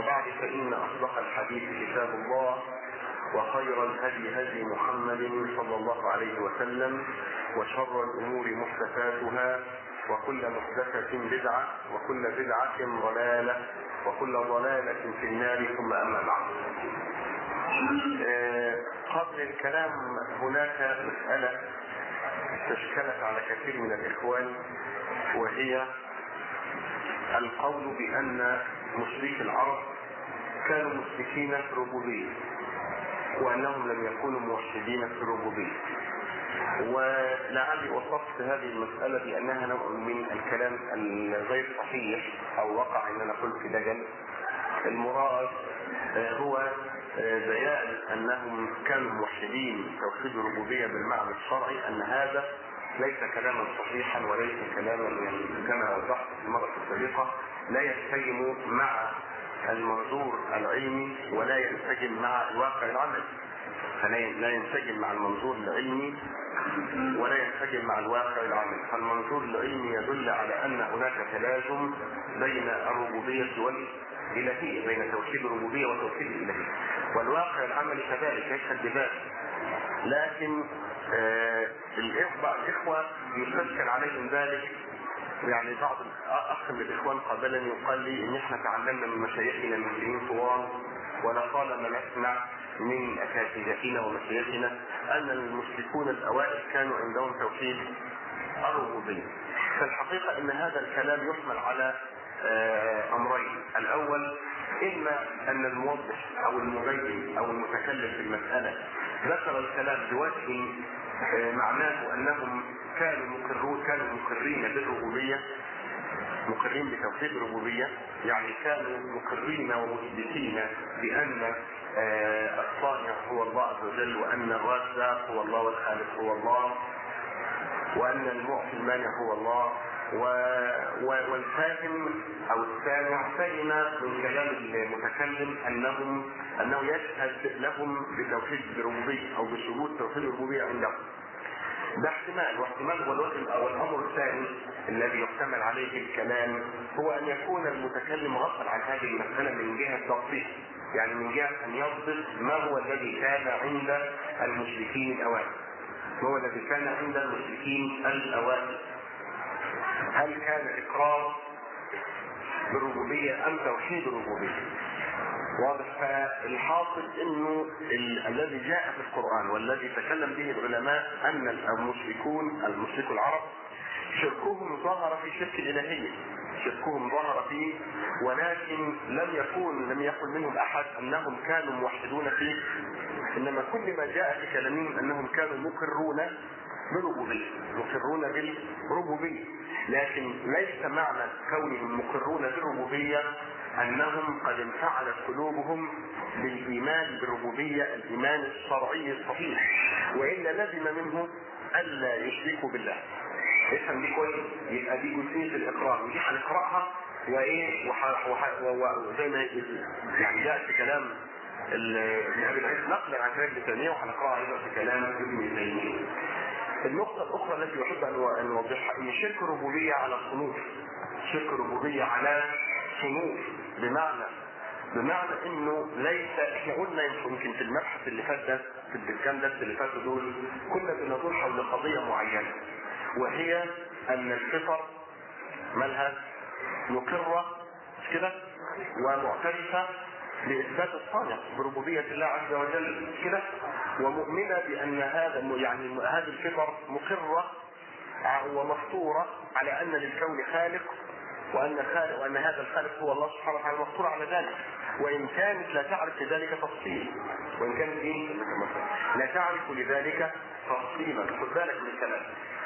وبعد فإن أصدق الحديث كتاب الله وخير الهدي هدي محمد صلى الله عليه وسلم وشر الأمور محدثاتها وكل محدثة بدعة وكل بدعة ضلالة وكل ضلالة في النار ثم أما بعد. آه، قبل الكلام هناك مسألة تشكلت على كثير من الإخوان وهي القول بأن مشرك العرب كانوا مشركين في الربوبية وأنهم لم يكونوا موحدين في الربوبية ولعلي وصفت هذه المسألة بأنها نوع من الكلام الغير صحيح أو وقع أن أنا قلت دجل المراد هو بيان أنهم كانوا موحدين توحيد الربوبية بالمعنى الشرعي أن هذا ليس كلاما صحيحا وليس كلاما يعني كما وضحت في المرة السابقة لا ينسجم مع المنظور العلمي ولا ينسجم مع الواقع العملي لا ينسجم مع المنظور العلمي ولا ينسجم مع الواقع العملي فالمنظور العلمي يدل على ان هناك تلازم بين الربوبيه والالهيه بين توحيد الربوبيه وتوحيد الالهيه والواقع العملي كذلك يشهد بذلك لكن آه الاخوه يشكل عليهم ذلك يعني بعض اخ من الاخوان قابلني وقال لي ان احنا تعلمنا من مشايخنا المسلمين طوال ولطالما نسمع من اساتذتنا ومشايخنا ان المشركون الاوائل كانوا عندهم توحيد الربوبيه. فالحقيقه ان هذا الكلام يحمل على امرين، الاول اما ان الموضح او المبين او المتكلم في المساله ذكر الكلام بوجه معناه انهم كانوا مقرون كانوا مقرين بالربوبيه مقرين بتوحيد الربوبيه يعني كانوا مقرين ومثبتين بان الصانع هو الله عز وجل وان الرازق هو الله والخالق هو الله وان المعطي المانع هو الله و... و... والفاهم او السامع فهم من كلام المتكلم انهم انه يشهد لهم بتوحيد الربوبيه او بثبوت توحيد الربوبيه عندهم. ده احتمال واحتمال هو الوجه او الامر الثاني الذي يحتمل عليه الكلام هو ان يكون المتكلم غفل عن هذه المساله من جهه تطبيق يعني من جهه ان يضبط ما هو الذي كان عند المشركين الاوائل ما هو الذي كان عند المشركين الاوائل هل كان اقرار بالربوبيه ام توحيد الربوبيه واضح فالحاصل انه ال- الذي جاء في القران والذي تكلم به العلماء ان المشركون المشرك العرب شركهم ظهر في شرك الالهيه شركهم ظهر فيه ولكن لم يكون لم يقل منهم احد انهم كانوا موحدون فيه انما كل ما جاء في كلامهم انهم كانوا مقرون بالربوبيه مقرون بالربوبيه لكن ليس معنى كونهم مقرون بالربوبيه انهم قد انفعلت قلوبهم بالايمان بالربوبيه الايمان الشرعي الصحيح والا لزم منه الا يشركوا بالله افهم دي كويس يبقى دي جزئيه الاقرار ودي هنقراها وايه وح... وح... وزي ما يعني جاء في كلام ابن ابي العز نقلا عن كلام ابن تيميه وهنقراها ايضا في كلام ابن تيميه. النقطة الأخرى التي أحب أن نوضحها أن شرك الربوبية على صنوف. شرك الربوبية على صنوف بمعنى بمعنى انه ليس احنا قلنا يمكن في المبحث اللي فات ده في الكام درس اللي فاتوا دول كنا بندور حول قضيه معينه وهي ان الفطر مالها مقره مش كده ومعترفه باثبات الصانع بربوبيه الله عز وجل مش كده ومؤمنه بان هذا يعني هذه الفطر مقره ومفطوره على ان للكون خالق وان خالق وان هذا الخالق هو الله سبحانه وتعالى مفطور على ذلك وان كانت لا تعرف لذلك تفصيل وان كانت ايه؟ لا تعرف لذلك تفصيلا خد بالك من الكلام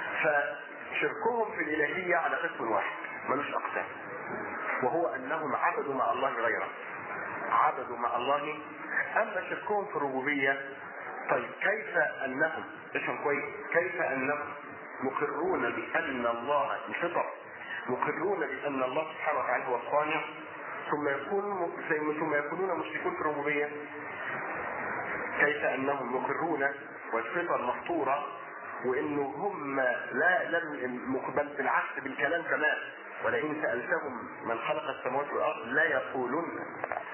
فشركهم في الالهيه على قسم واحد ملوش اقسام وهو انهم عبدوا مع الله غيره عبدوا مع الله اما شركهم في الربوبيه طيب كيف انهم افهم كويس كيف انهم مقرون بان الله الفطر مقرون بان الله سبحانه وتعالى هو الصانع ثم يكون ثم يكونون مشركون في الربوبيه كيف انهم مقرون والفطر مفطوره وانه هم لا لم بل بالعكس بالكلام كمان ولئن سالتهم من خلق السماوات والارض لا يقولون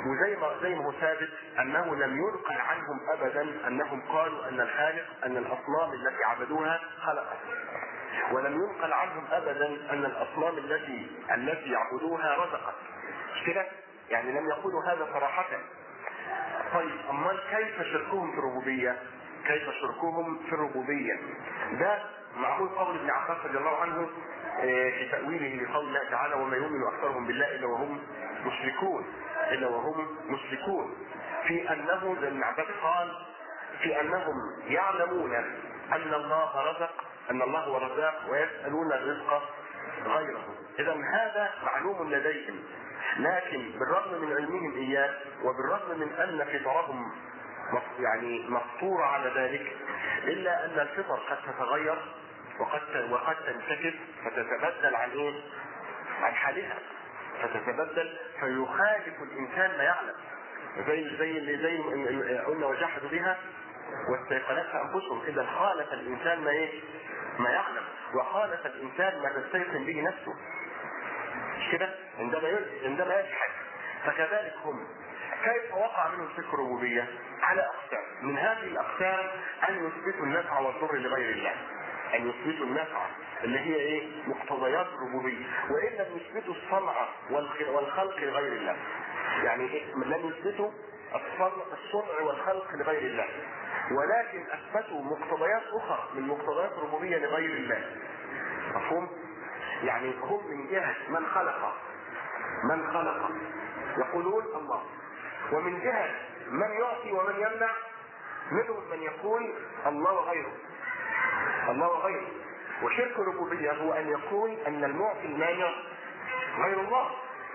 وزي ما زي ما هو ثابت انه لم ينقل عنهم ابدا انهم قالوا ان الخالق ان الاصنام التي عبدوها خلقت ولم ينقل عنهم ابدا ان الاصنام التي التي يعبدوها رزقت مش كده؟ يعني لم يقولوا هذا صراحة طيب امال كيف شركهم في الربوبية؟ كيف شركهم في الربوبية؟ ده معقول قول ابن عباس رضي الله عنه في تأويله لقول الله تعالى وما يؤمن أكثرهم بالله إلا وهم مشركون إلا وهم مشركون في أنه زي ابن عباس قال في أنهم يعلمون أن الله رزق أن الله هو الرزاق ويسألون الرزق غيره إذا هذا معلوم لديهم لكن بالرغم من علمهم إياه وبالرغم من أن فطرهم يعني مفطورة على ذلك إلا أن الفطر قد تتغير وقد وقد تنتكس فتتبدل عن ايه؟ عن حالها فتتبدل فيخالف الانسان ما يعلم زي زي اللي زي قلنا وجحدوا بها واستيقنتها انفسهم اذا خالف الانسان ما ايه؟ ما يعلم وخالف الانسان ما تستيقن به نفسه مش كده؟ عندما عندما يجحد فكذلك هم كيف وقع منهم شرك الربوبيه؟ على اقسام من هذه الاقسام ان يثبتوا النفع والضر لغير الله ان يثبتوا النفع اللي هي ايه مقتضيات الربوبيه وان لم يثبتوا الصنع والخلق لغير الله يعني إيه؟ لم يثبتوا الصنع, الصنع والخلق لغير الله ولكن اثبتوا مقتضيات اخرى من مقتضيات الربوبيه لغير الله مفهوم يعني هم من جهه من خلق من خلق يقولون الله ومن جهه من يعطي ومن يمنع منهم من يقول الله وغيره الله وغيره وشرك الربوبية هو أن يكون أن المعطي المانع غير الله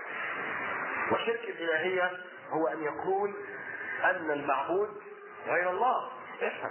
وشرك الإلهية هو أن يكون أن المعبود غير الله افهم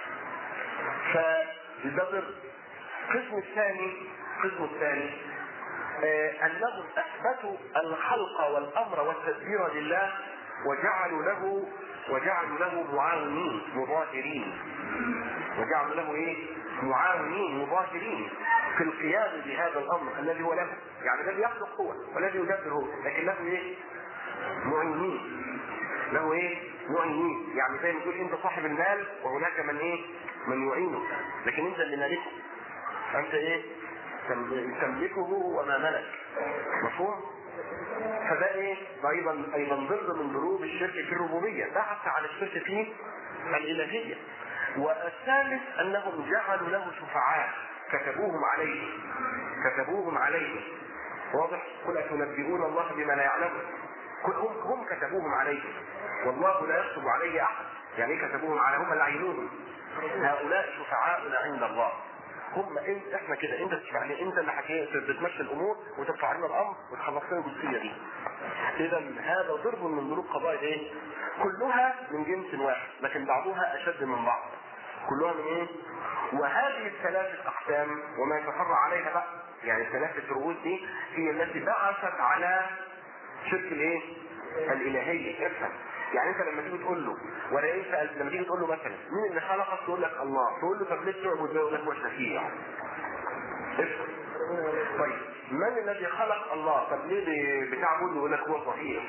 فالبدر القسم الثاني القسم الثاني آه أنهم أثبتوا الخلق والأمر والتدبير لله وجعلوا له وجعلوا له معاونين مظاهرين وجعلوا له ايه؟ معاونين مظاهرين في القيام بهذا الامر الذي هو له، يعني الذي يخلق هو والذي يدبر هو، لكن له ايه؟ معينين. له ايه؟ معينين، يعني زي ما تقول انت صاحب المال وهناك من ايه؟ من يعينك، لكن انت اللي مالكه. انت ايه؟ تملكه وما ملك. مفهوم؟ فده ايه؟ ايضا ايضا ضرب من ضروب الشرك في الربوبيه، بحث عن الشرك في الالهيه. والثالث انهم جعلوا له شفعاء كتبوهم عليه كتبوهم عليه واضح قل اتنبئون الله بما لا يعلمه كل هم هم كتبوهم عليه والله لا يكتب عليه احد يعني ايه كتبوهم على هم اللي عينوهم هؤلاء شفعاؤنا عند الله هم انت احنا كده انت يعني انت اللي حكي بتمشي الامور وترفع لنا الامر وتخلص لنا الجزئيه دي. اذا هذا ضرب من ضروب قضايا ايه؟ كلها من جنس واحد لكن بعضها اشد من بعض. كلها من ايه؟ وهذه الثلاثه اقسام وما يتفرع عليها بقى يعني الثلاثه رؤوس دي هي التي بعثت على شرك الايه؟ الالهيه افهم يعني انت لما تيجي تقول له ولا ايه سأل لما تيجي تقول له مثلا مين اللي خلقك تقول لك الله تقول له طب ليه تعبد يقول لك هو الشفيع افهم طيب من الذي خلق الله طب ليه بتعبده يقول لك هو صحيح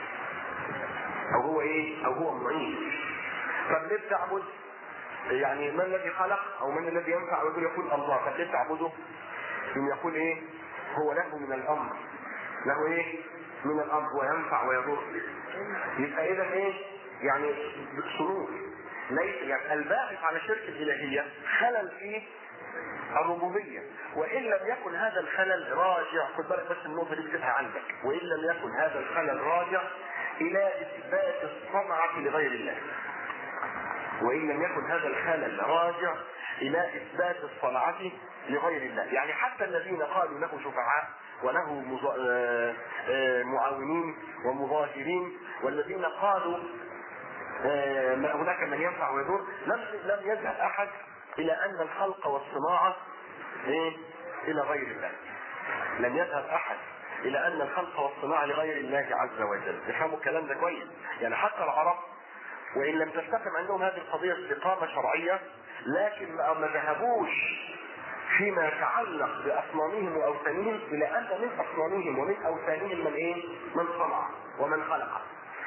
او هو ايه او هو معين طب ليه بتعبد يعني من الذي خلق او من الذي ينفع ويقول يقول الله طب ليه بتعبده ثم يقول ايه هو له من الامر له ايه من الامر وينفع ويضر يبقى اذا ايه يعني شروط ليس يعني الباحث على شرك الالهيه خلل في الربوبيه وان لم يكن هذا الخلل راجع خد بالك بس النقطه دي اكتبها عندك وان لم يكن هذا الخلل راجع الى اثبات الصنعه لغير الله وان لم يكن هذا الخلل راجع الى اثبات الصنعه لغير الله يعني حتى الذين قالوا له شفعاء وله مز... معاونين ومظاهرين والذين قالوا هناك من ينفع ويضر لم لم يذهب احد الى ان الخلق والصناعه ايه الى غير الله لم يذهب احد الى ان الخلق والصناعه لغير الله عز وجل افهموا الكلام ده كويس يعني حتى العرب وان لم تستقم عندهم هذه القضيه استقامه شرعيه لكن ما ذهبوش فيما يتعلق باصنامهم واوثانهم الى ان من اصنامهم ومن اوثانهم من ايه؟ من صنع ومن خلق.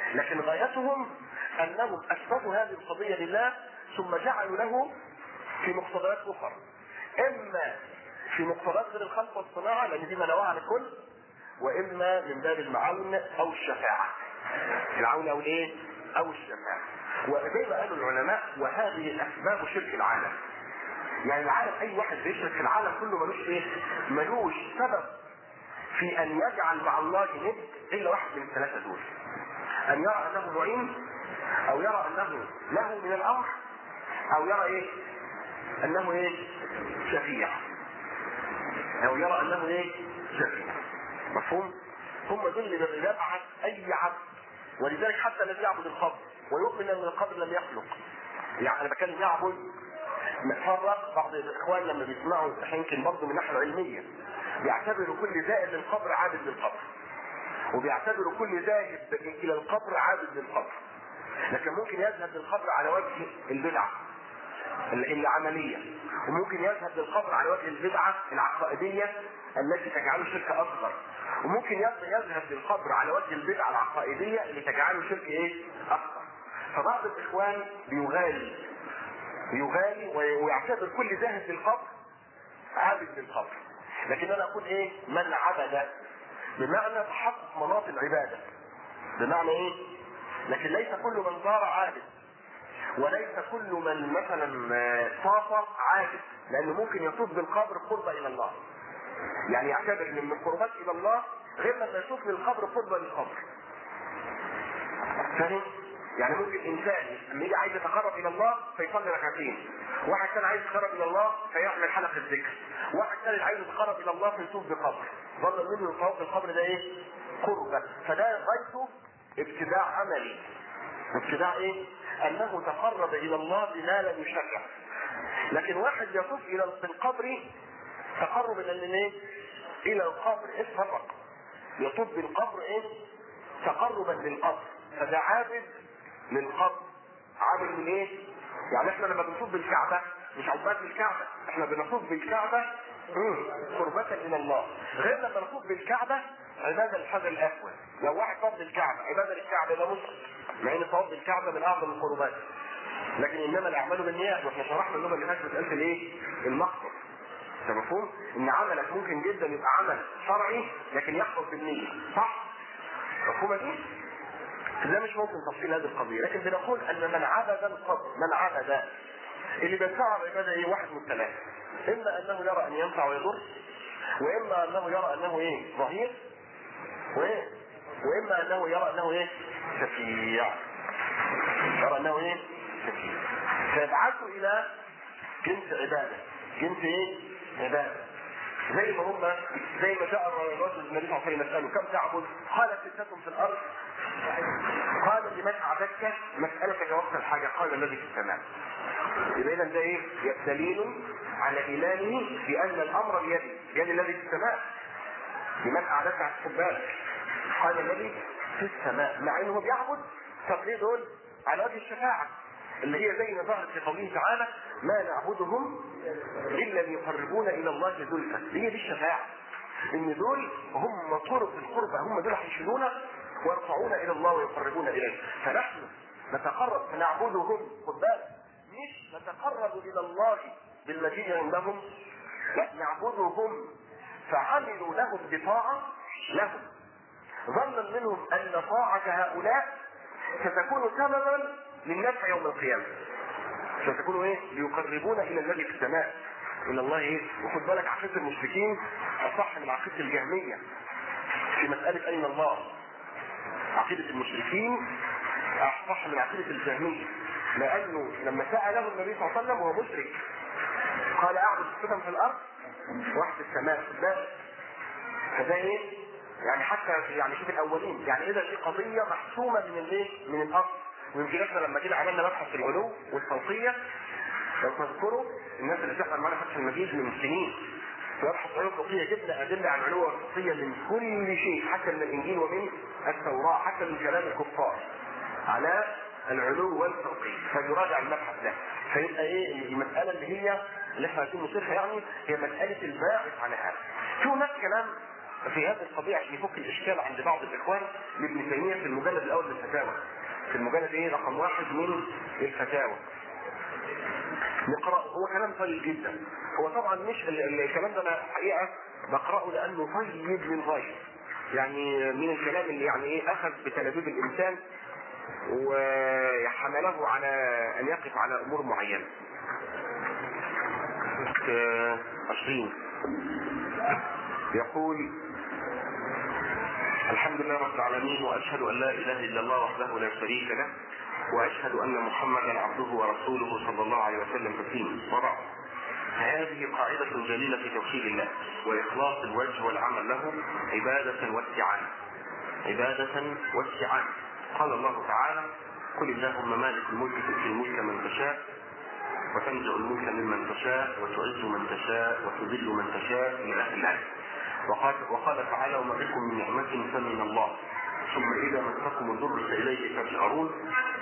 لكن غايتهم انهم اثبتوا هذه القضيه لله ثم جعلوا له في مقتضيات اخرى اما في مقتضيات غير الخلق والصناعه لان دي منوعه عن الكل واما من باب المعون او الشفاعه العون او الايه او الشفاعه وزي ما قالوا العلماء وهذه اسباب شرك العالم يعني العالم اي واحد بيشرك في العالم كله ملوش ايه ملوش سبب في ان يجعل مع الله ند الا واحد من الثلاثه دول ان يرى انه معين او يرى انه له من الامر او يرى ايه انه ايه شفيع او يرى انه ايه شفيع مفهوم هم دول اللي بيبعث اي عبد ولذلك حتى الذي يعبد القبر ويؤمن ان القبر لم يخلق يعني انا بتكلم يعبد فرق بعض الاخوان لما بيسمعوا يمكن برضه من الناحيه العلميه بيعتبروا كل زائر للقبر عابد للقبر وبيعتبروا كل ذاهب الى القبر عابد للقبر لكن ممكن يذهب للقبر على وجه البدعه العمليه وممكن يذهب للقبر على وجه البدعه العقائديه التي تجعله شرك اصغر وممكن يذهب للقبر على وجه البدعه العقائديه اللي تجعله شرك ايه؟ اكبر فبعض الاخوان بيغالي بيغالي ويعتبر كل ذاهب للقبر عابد للقبر لكن انا اقول ايه؟ من عبد بمعنى تحقق مناط العباده بمعنى ايه؟ لكن ليس كل من زار عابد وليس كل من مثلا طاف عابد لانه ممكن يطوف بالقبر قربة الى الله يعني يعتبر ان من القربات الى الله غير لما يشوف من القبر قربة للقبر فاهم؟ يعني ممكن انسان لما يجي عايز يتقرب الى الله فيصلي ركعتين واحد كان عايز يتقرب الى الله فيعمل حلقه ذكر واحد كان عايز يتقرب الى الله فيطوف بقبر ظن منه الطواف بالقبر ده ايه قربة فده غايته ابتداع عملي ابتداع ايه انه تقرب الى الله بما لم يشرع لكن واحد يطوف الى القبر تقرب الى الايه الى القبر ايه فقط يطوف بالقبر ايه تقربا للقبر فده عابد للقبر عابد من ايه يعني احنا لما بنطوف بالكعبه مش عباد بالكعبه احنا بنطوف بالكعبه قربة الى الله غير لما نطوف بالكعبه عباده للحجر الاسود لو واحد طاف بالكعبه عباده للكعبه ده مشرك مع ان طواف بالكعبه من اعظم القربات لكن انما الاعمال بالنيات واحنا شرحنا اللغه اللي فاتت مساله الايه؟ المقصد ده مفهوم؟ ان عملك ممكن جدا يبقى عمل شرعي لكن يحصل بالنيه صح؟ مفهومه دي؟ ده مش ممكن تفصيل هذه القضيه لكن بنقول ان من عبد القبر من عبد اللي بيدفع العباده ايه؟ واحد من الثلاثه اما انه يرى ان ينفع ويضر واما انه يرى انه ايه؟ ظهير وايه؟ واما انه يرى انه ايه؟ شفيع يرى انه ايه؟ شفيع فيبعثوا الى جنس عباده جنس ايه؟ عباده زي ما هم زي ما جاء الرجل النبي صلى الله عليه وسلم يساله كم تعبد؟ قال ستة في الارض قال لمن اعبدت مسألتك وقت الحاجة قال الذي في السماء يبقى اذا ده ايه؟ دليل على ايمانه بان الامر بيده بيد الذي في السماء لمن اعبدت خد بالك قال الذي في السماء مع انه بيعبد طب ليه دول على وجه الشفاعه اللي هي زي ما ظهرت في قوله تعالى ما نعبدهم الا ليقربونا الى الله زلفى هي دي الشفاعه ان دول هم طرق القربة هم دول هيشيلونا ويرفعونا الى الله ويقربونا اليه فنحن نتقرب فنعبدهم خد بالك مش نتقرب الى الله بالمجيء عندهم لا نعبدهم فعملوا لهم بطاعة لهم ظنا منهم ان طاعة هؤلاء ستكون سببا للنفع يوم القيامة ستكون ايه ليقربونا الى الذي في السماء الى الله ايه وخد بالك عقيدة المشركين اصح من عقيدة الجهمية في مسألة اين الله عقيدة المشركين اصح من عقيدة الجهمية لانه لما سأله النبي صلى الله عليه وسلم وهو مشرك قال اعبد السفن في الارض واحد في السماء لا فده ايه يعني حتى يعني شوف الاولين يعني اذا دي قضيه محسومه من الايه من الاصل ويمكن احنا لما جينا عملنا مبحث في العلو والفوقيه لو تذكروا الناس اللي بتحضر معانا فتح المجيد من سنين في مبحث العلو والفوقيه جبنا ادله عن العلو والفوقيه من كل شيء حتى من الانجيل ومن التوراه حتى من كلام الكفار على العلو والفوقيه فيراجع المبحث ده فيبقى ايه المساله اللي هي اللي احنا عايزين نصيغها يعني هي مساله الباعث على هذا. في هناك كلام في هذه القضيه عشان يفك الاشكال عند بعض الاخوان لابن تيميه في المجلد الاول من الفتاوى في المجلد ايه رقم واحد من الفتاوى نقرأ هو كلام طيب جدا هو طبعا مش الكلام ده انا حقيقه بقراه لانه طيب للغايه يعني من الكلام اللي يعني ايه اخذ بتلابيب الانسان وحمله على ان يقف على امور معينه. عشرين يقول الحمد لله رب العالمين واشهد ان لا اله الا الله وحده لا شريك له واشهد ان محمدا عبده ورسوله صلى الله عليه وسلم تسليما وبعد هذه قاعدة جليلة في توحيد الله وإخلاص الوجه والعمل له عبادة واستعانة عبادة واستعانة قال الله تعالى قل اللهم مالك الملك تؤتي الملك من تشاء وتنزع الملك ممن تشاء وتعز من تشاء وتذل من تشاء إلى آخر الآية وقال, وقال تعالى وما بكم من نعمة فمن الله ثم إذا مسكم الضر فإليه تجأرون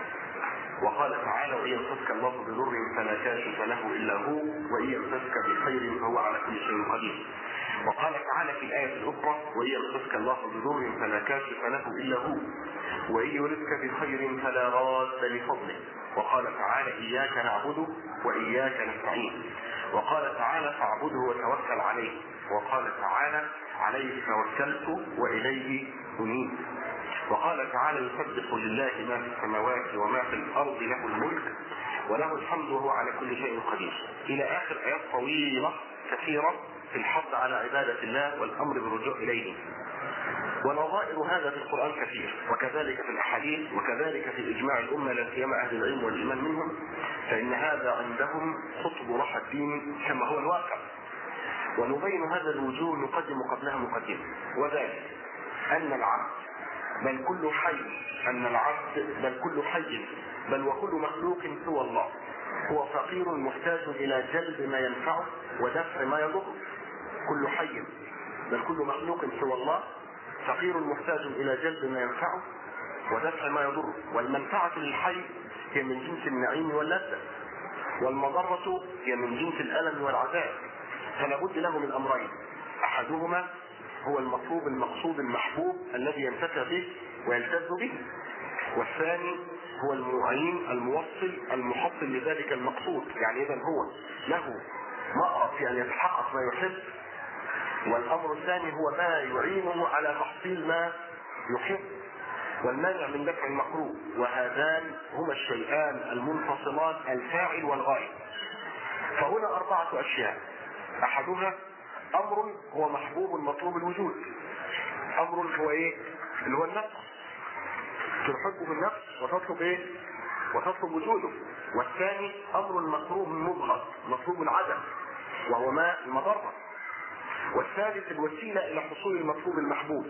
وقال تعالى وإن يمسسك الله بضر فلا كاشف له إلا هو وإن يمسسك بخير فهو على كل شيء قدير وقال تعالى في الآية الأخرى وإن يمسسك الله بضر فلا كاشف له إلا هو وإن يردك بخير فلا راد لفضله وقال تعالى إياك نعبد وإياك نستعين وقال تعالى فاعبده وتوكل عليه وقال تعالى عليه توكلت وإليه أنيب وقال تعالى يسبح لله ما في السماوات وما في الارض له الملك وله الحمد وهو على كل شيء قدير الى اخر ايات طويله كثيره في الحض على عباده الله والامر بالرجوع اليه ونظائر هذا في القران كثير وكذلك في الاحاديث وكذلك في اجماع الامه لا سيما اهل العلم والايمان منهم فان هذا عندهم خطب راحه الدين كما هو الواقع ونبين هذا الوجوه نقدم قبلها مقدمه وذلك ان العبد بل كل حي أن العبد بل كل حي بل وكل مخلوق سوى الله هو فقير محتاج إلى جلب ما ينفعه ودفع ما يضره كل حي بل كل مخلوق سوى الله فقير محتاج إلى جلب ما ينفعه ودفع ما يضره والمنفعة للحي هي من جنس النعيم واللذة والمضرة هي من جنس الألم والعذاب فلا بد له من أمرين أحدهما هو المطلوب المقصود المحبوب الذي ينتفع به ويلتذ به والثاني هو المعين الموصل المحصل لذلك المقصود يعني اذا هو له مأرب في ان يتحقق ما يحب والامر الثاني هو ما يعينه على تحصيل ما يحب والمانع من دفع المكروه وهذان هما الشيئان المنفصلان الفاعل والغاية فهنا أربعة أشياء أحدها امر هو محبوب مطلوب الوجود امر هو ايه اللي هو النفس تحبه النفس وتطلب ايه وتطلب وجوده والثاني امر مطلوب مبغض مطلوب العدم وهو ما المضرة والثالث الوسيلة الى حصول المطلوب المحبوب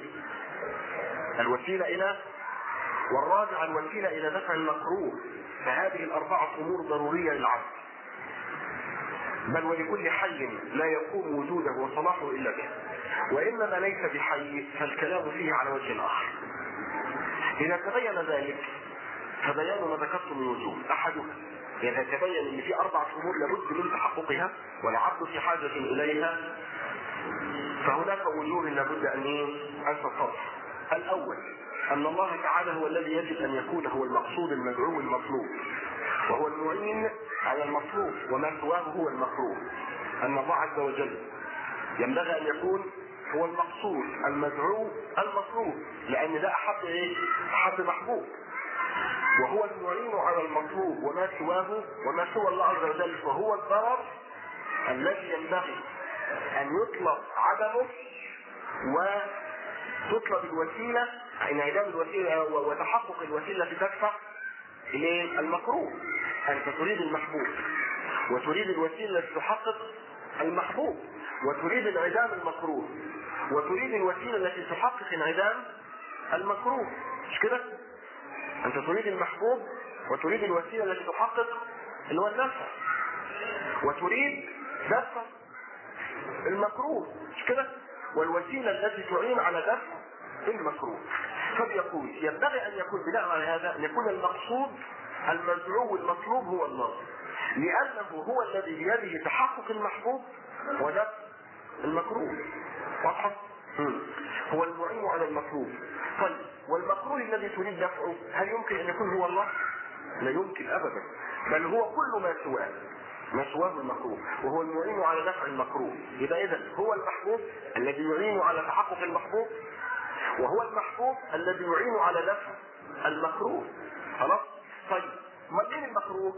الوسيلة الى والرابع الوسيلة الى دفع المكروه فهذه الاربعة امور ضرورية للعبد بل ولكل حي لا يقوم وجوده وصلاحه الا به واما ما ليس بحي فالكلام فيه على وجه اخر اذا تبين ذلك فبيان ما ذكرت من وجوه احدها اذا تبين ان في اربعه امور لابد من تحققها والعبد في حاجه اليها فهناك وجوه لابد ان ان تتضح الاول ان الله تعالى هو الذي يجب ان يكون هو المقصود المدعو المطلوب وهو المعين على المطلوب وما سواه هو المكروه ان الله عز وجل ينبغي ان يكون هو المقصود المدعو المطلوب لان ده احب ايه؟ احب محبوب وهو المعين على المطلوب وما سواه وما سوى الله عز وجل فهو الضرر الذي ينبغي ان يطلب عدمه وتطلب الوسيله انعدام الوسيله وتحقق الوسيله التي تدفع اليه المكروه انت تريد المحبوب وتريد الوسيله التي تحقق المحبوب وتريد انعدام المكروه وتريد الوسيله التي تحقق انعدام المكروه مش كده؟ انت تريد المحبوب وتريد الوسيله التي تحقق اللي هو النفع وتريد دفع المكروه مش كده؟ والوسيله التي تعين على دفع المكروه فبيقول ينبغي ان يكون بناء على هذا ان يكون المقصود المدعو المطلوب هو الله لانه هو الذي بيده تحقق المحبوب ودفع المكروه واضحه مم. هو المعين على المطلوب طيب والمكروه الذي تريد دفعه هل يمكن ان يكون هو الله؟ لا يمكن ابدا بل هو كل ما سواه ما سواه المكروه وهو المعين على دفع المكروه يبقى اذا هو المحبوب الذي يعين على تحقق المحبوب وهو المحبوب الذي يعين على دفع المكروه خلاص طيب ما مين المكروه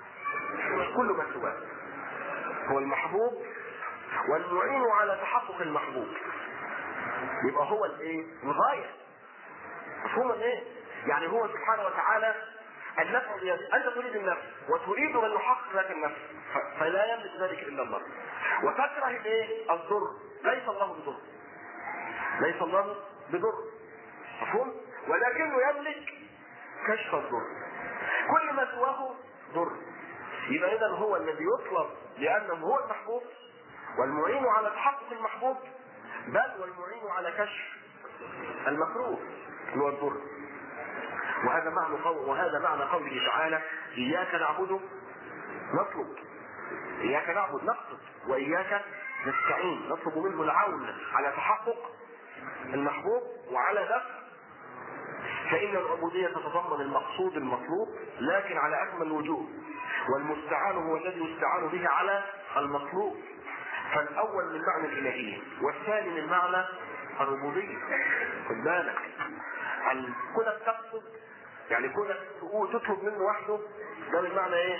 كل ما سواه هو المحبوب والمعين على تحقق المحبوب يبقى هو الايه الغايه مفهوم الايه يعني هو سبحانه وتعالى النفع بيده انت تريد النفع وتريد ان يحقق لك النفع ف- فلا يملك ذلك الا الله وتكره الايه الضر ليس الله بضر ليس الله بضر مفهوم ولكنه يملك كشف الضر كل ما سواه ضر يبقى اذا هو الذي يطلب لانه هو المحبوب والمعين على تحقق المحبوب بل والمعين على كشف المكروه اللي هو الضر وهذا معنى قول وهذا معنى قوله تعالى اياك نعبد نطلب اياك نعبد نقصد واياك نستعين نطلب منه العون على تحقق المحبوب وعلى دفع فإن العبودية تتضمن المقصود المطلوب لكن على أكمل الوجوه والمستعان هو الذي يستعان به على المطلوب فالأول من معنى الإلهية والثاني من معنى الربوبية خد بالك ال- كونك تقصد يعني كونك تقول تطلب منه وحده ده من معنى ايه؟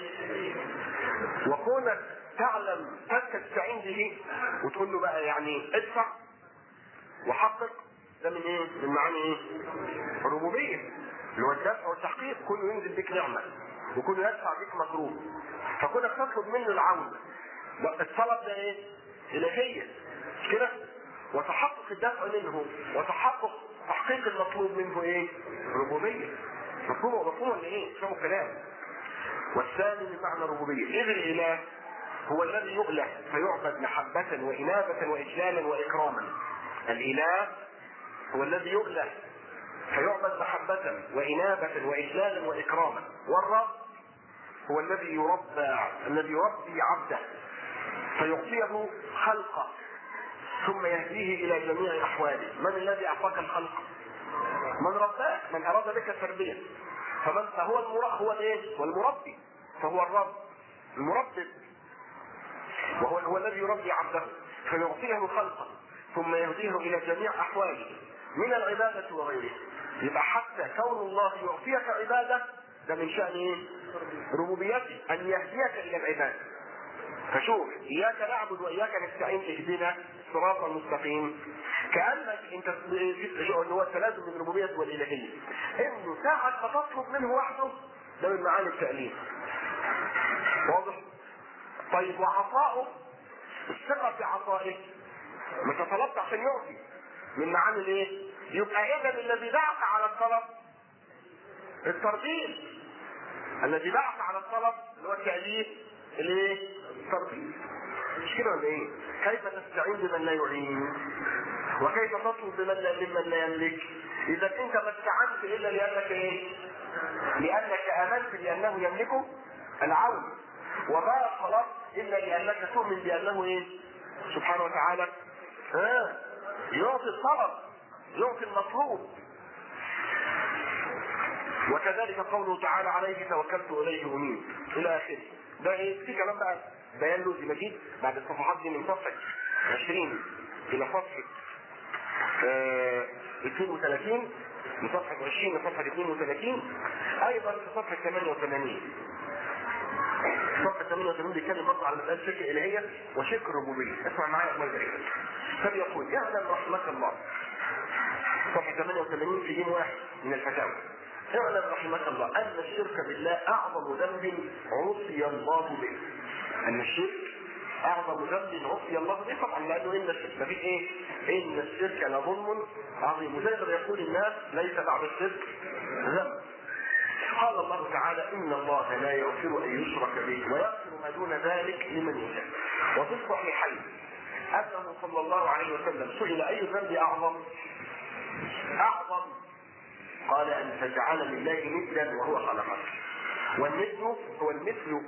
وكونك تعلم تستعين به وتقول له بقى يعني ادفع وحقق ده من ايه؟ من معاني ايه؟ الربوبيه اللي هو الدفع والتحقيق كله ينزل بك نعمه وكله يدفع بك مكروه فكونك تطلب منه العون الطلب ده ايه؟ الهيه مش كده؟ وتحقق الدفع منه وتحقق تحقيق المطلوب منه ايه؟ ربوبيه مفهوم مفهوم ولا ايه؟ مش فاهم الكلام والثاني من معنى الربوبيه اذ الاله هو الذي يؤله فيعبد محبة وإنابة وإجلالا وإكراما الإله هو الذي يؤله فيعبد محبة وإنابة وإجلالا وإكراما والرب هو الذي يربى الذي يربي عبده فيعطيه خلقه ثم يهديه إلى جميع أحواله من الذي أعطاك الخلق من رباك من أراد بك التربية فمن فهو المربي هو الايه؟ والمربي فهو الرب المربي وهو هو الذي يربي عبده فيعطيه خلقه ثم يهديه الى جميع احواله من العباده وغيرها يبقى حتى كون الله يعطيك عباده ده من شان ايه؟ ربوبيته ان يهديك الى العباده فشوف اياك نعبد واياك نستعين اهدنا الصراط المستقيم كانك انت اللي هو التلازم بين الربوبيه والالهيه انه ساعه ما تطلب منه وحده ده من معاني التاليف واضح طيب وعطاؤه الثقة في عطائه مش طلبت عشان يعطي من معاني الايه؟ يبقى اذا الذي دعك على الطلب التربيط الذي دعك على الطلب اللي هو التأليف الايه؟ التربيط مش كده ولا ايه؟ كيف تستعين بمن لا يعين؟ وكيف تطلب بمن لا ممن لا يملك؟ اذا انت ما استعنت الا لانك ايه؟ لانك امنت بانه يملك العون وما طلبت الا لانك تؤمن بانه ايه؟ سبحانه وتعالى ها يعطي الطلب يعطي المطلوب وكذلك قوله تعالى عليه توكلت اليه انيب الى اخره ده ايه في كلام بقى بيان لوزي مجيد بعد الصفحات دي من صفحه 20 الى صفحه آه 32 من صفحه 20 لصفحه 32 ايضا في صفحه 88 صفحة 88 بيتكلم برضه على مسألة شرك الإلهية وشرك الربوبية، اسمع معايا أقوال ذلك. فبيقول اعلم رحمك الله. صفحة 88 في دين واحد من الفتاوى. اعلم رحمك الله أن الشرك بالله أعظم ذنب عصي الله به. أن الشرك أعظم ذنب عصي الله به طبعا لأنه إن الشرك مفيش إيه؟ إن الشرك لظلم عظيم وزي ما يقول الناس ليس بعد الشرك ذنب. قال الله تعالى ان الله لا يغفر ان يشرك به ويغفر ما دون ذلك لمن يشاء وفي الصحيحين انه صلى الله عليه وسلم سئل اي ذنب اعظم اعظم قال ان تجعل لله ندا وهو خلقك والند هو المثل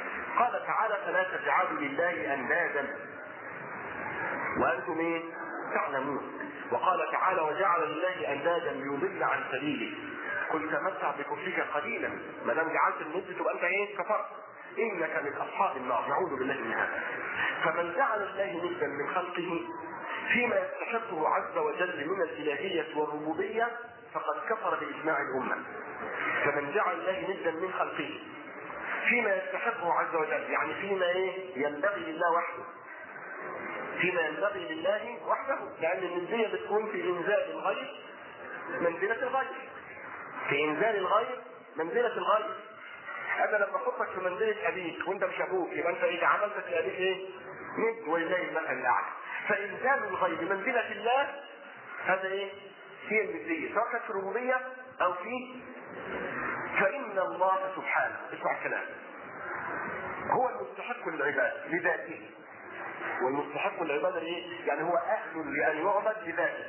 قال تعالى فلا تجعلوا لله اندادا وانتم ايه تعلمون وقال تعالى وجعل لله اندادا ليضل عن سبيله قل تمتع بكفرك قليلا ما دام جعلت الند تبقى انت ايه كفرت انك من اصحاب النار نعوذ بالله من هذا فمن جعل الله ندا من خلقه فيما يستحقه عز وجل من الالهيه والربوبيه فقد كفر باجماع الامه فمن جعل الله ندا من خلقه فيما يستحقه عز وجل يعني فيما ايه ينبغي لله وحده فيما ينبغي لله وحده لان النسبيه بتكون في انزال الغير منزله الغير في انزال الغير منزله الغير انا لما احطك في منزله ابيك وانت مش ابوك يبقى انت ايه عملت في ابيك ايه؟ ند ولله المثل الاعلى فانزال الغير منزله الله هذا ايه؟ هي النسبيه سواء كانت في الربوبيه او في فان الله سبحانه اسمع الكلام هو المستحق للعباد لذاته والمستحق للعباده ايه؟ يعني هو اهل لان يعبد لذاته.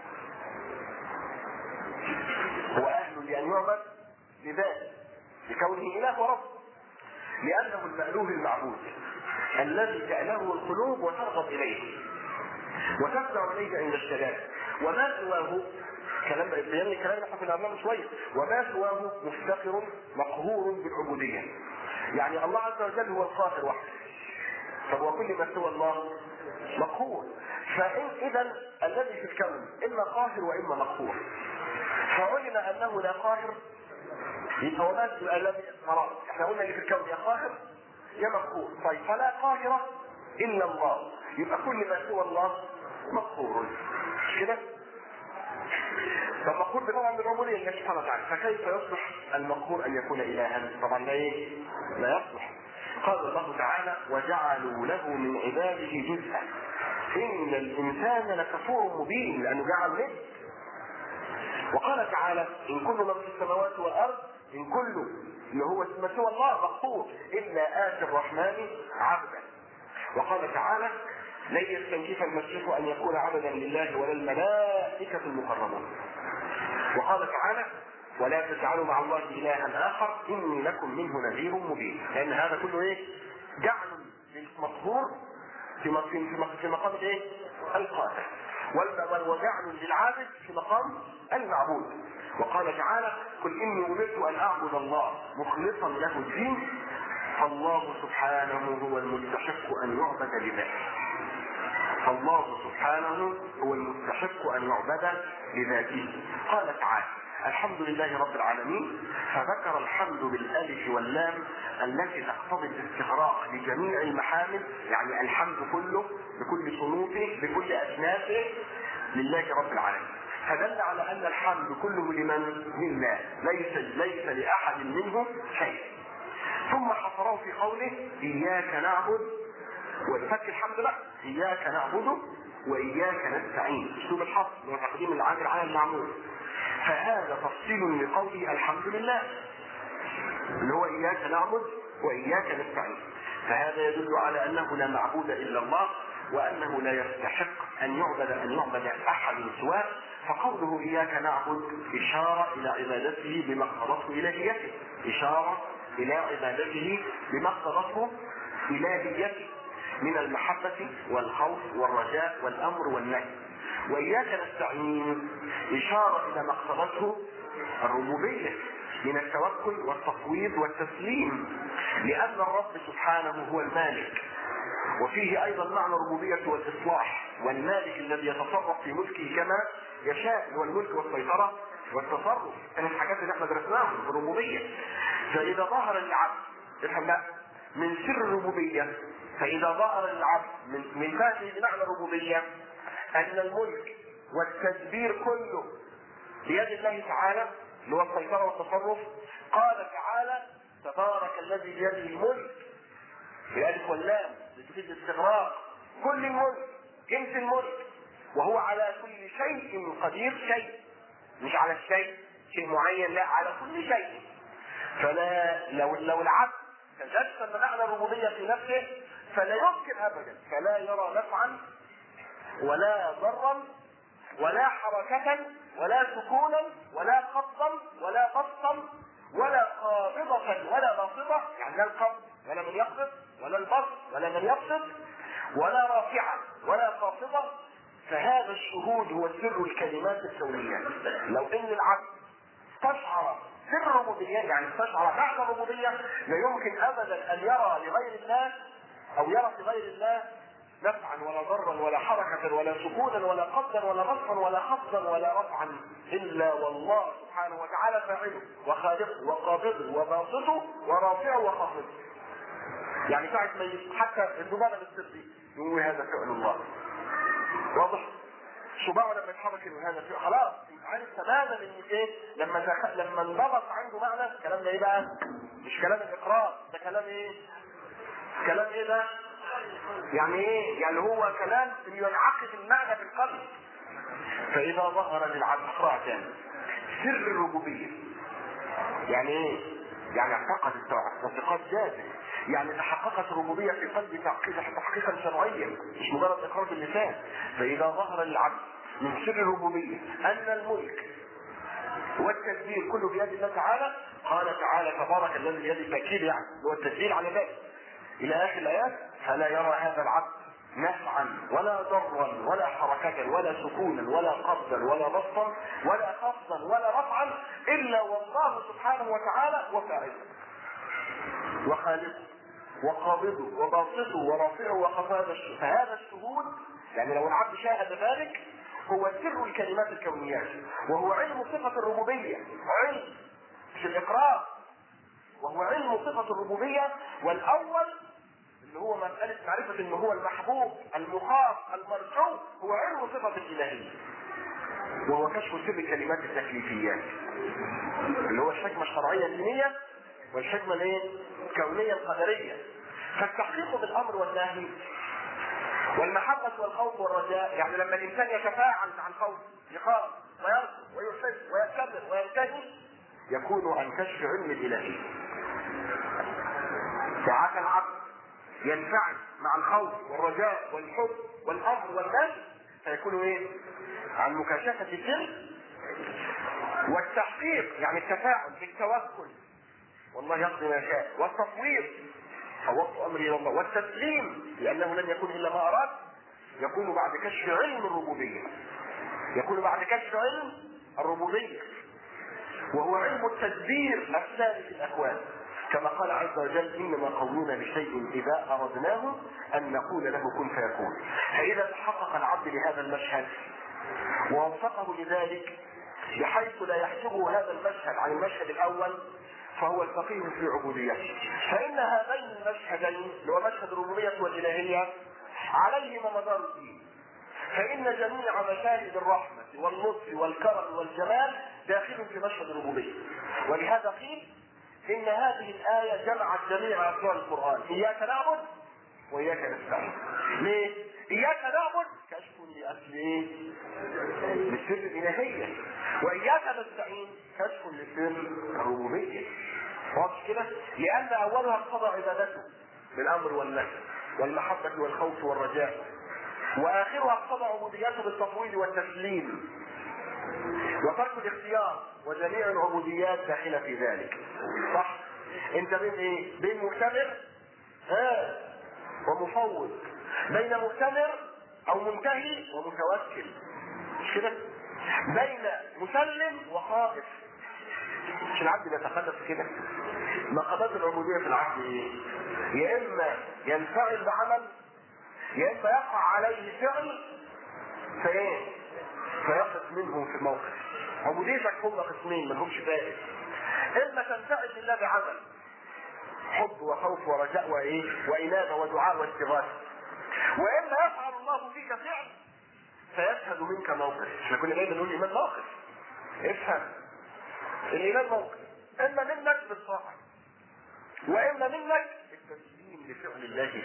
هو اهل لان يعبد لذاته لكونه اله ورب. لانه المألوه المعبود الذي تألهه القلوب وترغب اليه وتفزع اليه عند الشباب وما سواه كلام بيان الكلام اللي احنا كنا قلناه من شويه وما سواه مفتقر مقهور بالعبوديه. يعني الله عز وجل هو القاهر وحده. طب وكل ما سوى الله مقهور فإن إذا الذي في الكون إما قاهر وإما مقهور فعلم أنه لا قاهر يبقى هو بس الذي خلاص احنا قلنا اللي في الكون يا قاهر يا مقهور طيب فلا قاهر إلا الله يبقى كل ما سوى الله مقهور مش كده؟ طب مقهور طبعا بالربوبيه لله سبحانه وتعالى فكيف يصلح المقهور ان يكون الها؟ طبعا لا ايه؟ لا يصلح قال الله تعالى وجعلوا له من عباده جزءا ان الانسان لكفور مبين لانه جعل ند وقال تعالى ان كل من في السماوات والارض ان كل اللي هو ما سوى الله مقصور الا اتي الرحمن عبدا وقال تعالى لن يستنكف المسيح ان يكون عبدا لله ولا الملائكه المقربون وقال تعالى ولا تجعلوا مع الله الها اخر اني لكم منه نذير مبين لان هذا كله ايه جعل للمقهور في في مقام ايه القادر وجعل للعابد في مقام المعبود وقال تعالى قل اني امرت ان اعبد الله مخلصا له الدين فالله سبحانه هو المستحق ان يعبد لذاته فالله سبحانه هو المستحق ان يعبد لذاته قال تعالى الحمد لله رب العالمين فذكر الحمد بالالف واللام التي تقتضي الاستغراق لجميع المحامد يعني الحمد كله بكل صنوفه بكل اجناسه لله رب العالمين فدل على ان الحمد كله لمن؟ لله ليس ليس لاحد منهم شيء ثم حصره في قوله اياك نعبد وفك الحمد بقى اياك نعبد واياك نستعين اسلوب الحصر هو تقديم العامل على المعمول فهذا تفصيل لقوله الحمد لله اللي هو اياك نعبد واياك نستعين فهذا يدل على انه لا معبود الا الله وانه لا يستحق ان يعبد ان يعبد احد سواه فقوله اياك نعبد اشاره الى عبادته بما اقتضته الهيته اشاره الى عبادته بما اقتضته الهيته من المحبه والخوف والرجاء والامر والنهي واياك نستعين اشاره الى ما اقتضته الربوبيه من التوكل والتفويض والتسليم لان الرب سبحانه هو المالك وفيه ايضا معنى الربوبيه والاصلاح والمالك الذي يتصرف في ملكه كما يشاء هو الملك والسيطره والتصرف من الحاجات اللي احنا درسناها في الربوبيه فاذا ظهر للعبد افهم بقى من سر الربوبيه فاذا ظهر للعبد من من فهمه بمعنى الربوبيه ان الملك والتدبير كله بيد الله تعالى اللي هو السيطره والتصرف قال تعالى تبارك الذي بيده الملك بألف واللام لتفيد الاستغراق كل الملك جنس الملك وهو على كل شيء قدير شيء مش على الشيء شيء معين لا على كل شيء فلا لو لو العبد تجسد معنى الربوبيه في نفسه فلا يمكن ابدا فلا يرى نفعا ولا ضرا ولا حركة ولا سكونا ولا خطا ولا بسطا ولا قابضة ولا باسطة يعني لا القبض ولا من يقبض ولا البسط ولا من يبسط ولا رافعا ولا خافضة فهذا سر الكلمات الكونية لو ان العبد استشعر سر الربوبية يعني استشعر معنى الربوبية لا يمكن ابدا ان يرى لغير الله او يرى في غير الله نفعا ولا ضرا ولا حركة ولا سكونا ولا قبضا ولا بسطا ولا خفضا ولا رفعا إلا والله سبحانه وتعالى فاعله وخالقه وقابضه وباسطه ورافعه وخافضه. يعني ساعة ما ي- حتى الذبابة بالسر يقول هذا فعل الله. واضح؟ صباعه لما يتحرك يقول هذا فعل خلاص عارف تماما ان ايه لما دخل لما انضبط عنده معنى الكلام ده ايه بقى؟ مش كلام الاقرار ده كلام ايه؟ كلام ايه ده؟ يعني ايه؟ يعني هو كلام ينعقد المعنى في القلب. فإذا ظهر للعبد اقرأ تاني. سر الربوبية. يعني ايه؟ يعني اعتقد التوحيد اعتقاد جازم. يعني تحققت الربوبية في قلبه تحقيقا تحقيقا شرعيا مش مجرد اقرار باللسان. فإذا ظهر للعبد من سر الربوبية أن الملك والتدبير كله بيد الله تعالى قال تعالى تبارك الذي بيده التأكيد يعني هو التدبير على ذلك الى اخر الايات فلا يرى هذا العبد نفعا ولا ضرا ولا حركة ولا سكونا ولا قبضا ولا بسطا ولا خفضا ولا رفعا الا والله سبحانه وتعالى وفاعله وخالقه وقابضه وباسطه ورافعه وخفاض الشهود فهذا الشهود يعني لو العبد شاهد ذلك هو سر الكلمات الكونيات وهو علم صفة الربوبية علم مش الإقرار وهو علم صفة الربوبية والأول اللي هو مسألة معرفة إن هو المحبوب المخاف المرجو هو علم صفة الإلهية وهو كشف سر كلمات التكليفيات اللي هو الحكمة الشرعية الدينية والحكمة الايه؟ الكونية القدرية فالتحقيق بالأمر والنهي والمحبة والخوف والرجاء يعني لما الإنسان يتفاعل مع الخوف يخاف ويرجو ويحب ويكبر وينتهي يكون عن كشف علم الإلهي ساعات العبد ينفعل مع الخوف والرجاء والحب والامر والنهي فيكون ايه؟ عن مكاشفة السر والتحقيق يعني التفاعل بالتوكل والله يقضي ما يشاء والتفويض فوضت امري الى الله والتسليم لانه لن يكون الا ما اراد يكون بعد كشف علم الربوبيه يكون بعد كشف علم الربوبيه وهو علم التدبير الثاني في الاكوان كما قال عز وجل انما قولنا لشيء اذا اردناه ان نقول له كن فيكون فاذا تحقق العبد لهذا المشهد ووفقه لذلك بحيث لا يحسبه هذا المشهد عن المشهد الاول فهو الفقيه في عبوديته فان هذين المشهدين اللي هو مشهد الربوبيه والالهيه عليهما مدار الدين فان جميع مشاهد الرحمه واللطف والكرم والجمال داخل في مشهد الربوبيه ولهذا قيل ان هذه الايه جمعت جميع اسرار القران اياك نعبد واياك نستعين ليه اياك نعبد كشف لاصل ايه لسر الالهيه واياك نستعين كشف لسر الربوبيه واضح كده لان اولها اقتضى عبادته بالامر والنهي والمحبه والخوف والرجاء واخرها اقتضى عبوديته بالتفويض والتسليم وترك الاختيار وجميع العبوديات داخله في ذلك صح انت بين ايه بين مؤتمر ها ومفوض بين مؤتمر او منتهي ومتوكل مش كده بين مسلم وخائف مش العبد بيتقدس كده مقامات العبوديه في العبد ايه يا اما ينفعل بعمل يا اما يقع عليه فعل فايه فيقف منهم في الموقف عبوديتك هم قسمين ما لهمش فائد اما تنفعل لله بعمل حب وخوف ورجاء وايه وانابه ودعاء واستغاثه واما يفعل الله فيك فعل فيشهد منك موقف احنا كنا دايما نقول الايمان موقف افهم الايمان موقف اما منك بالطاعه واما منك بالتسليم لفعل الله فيك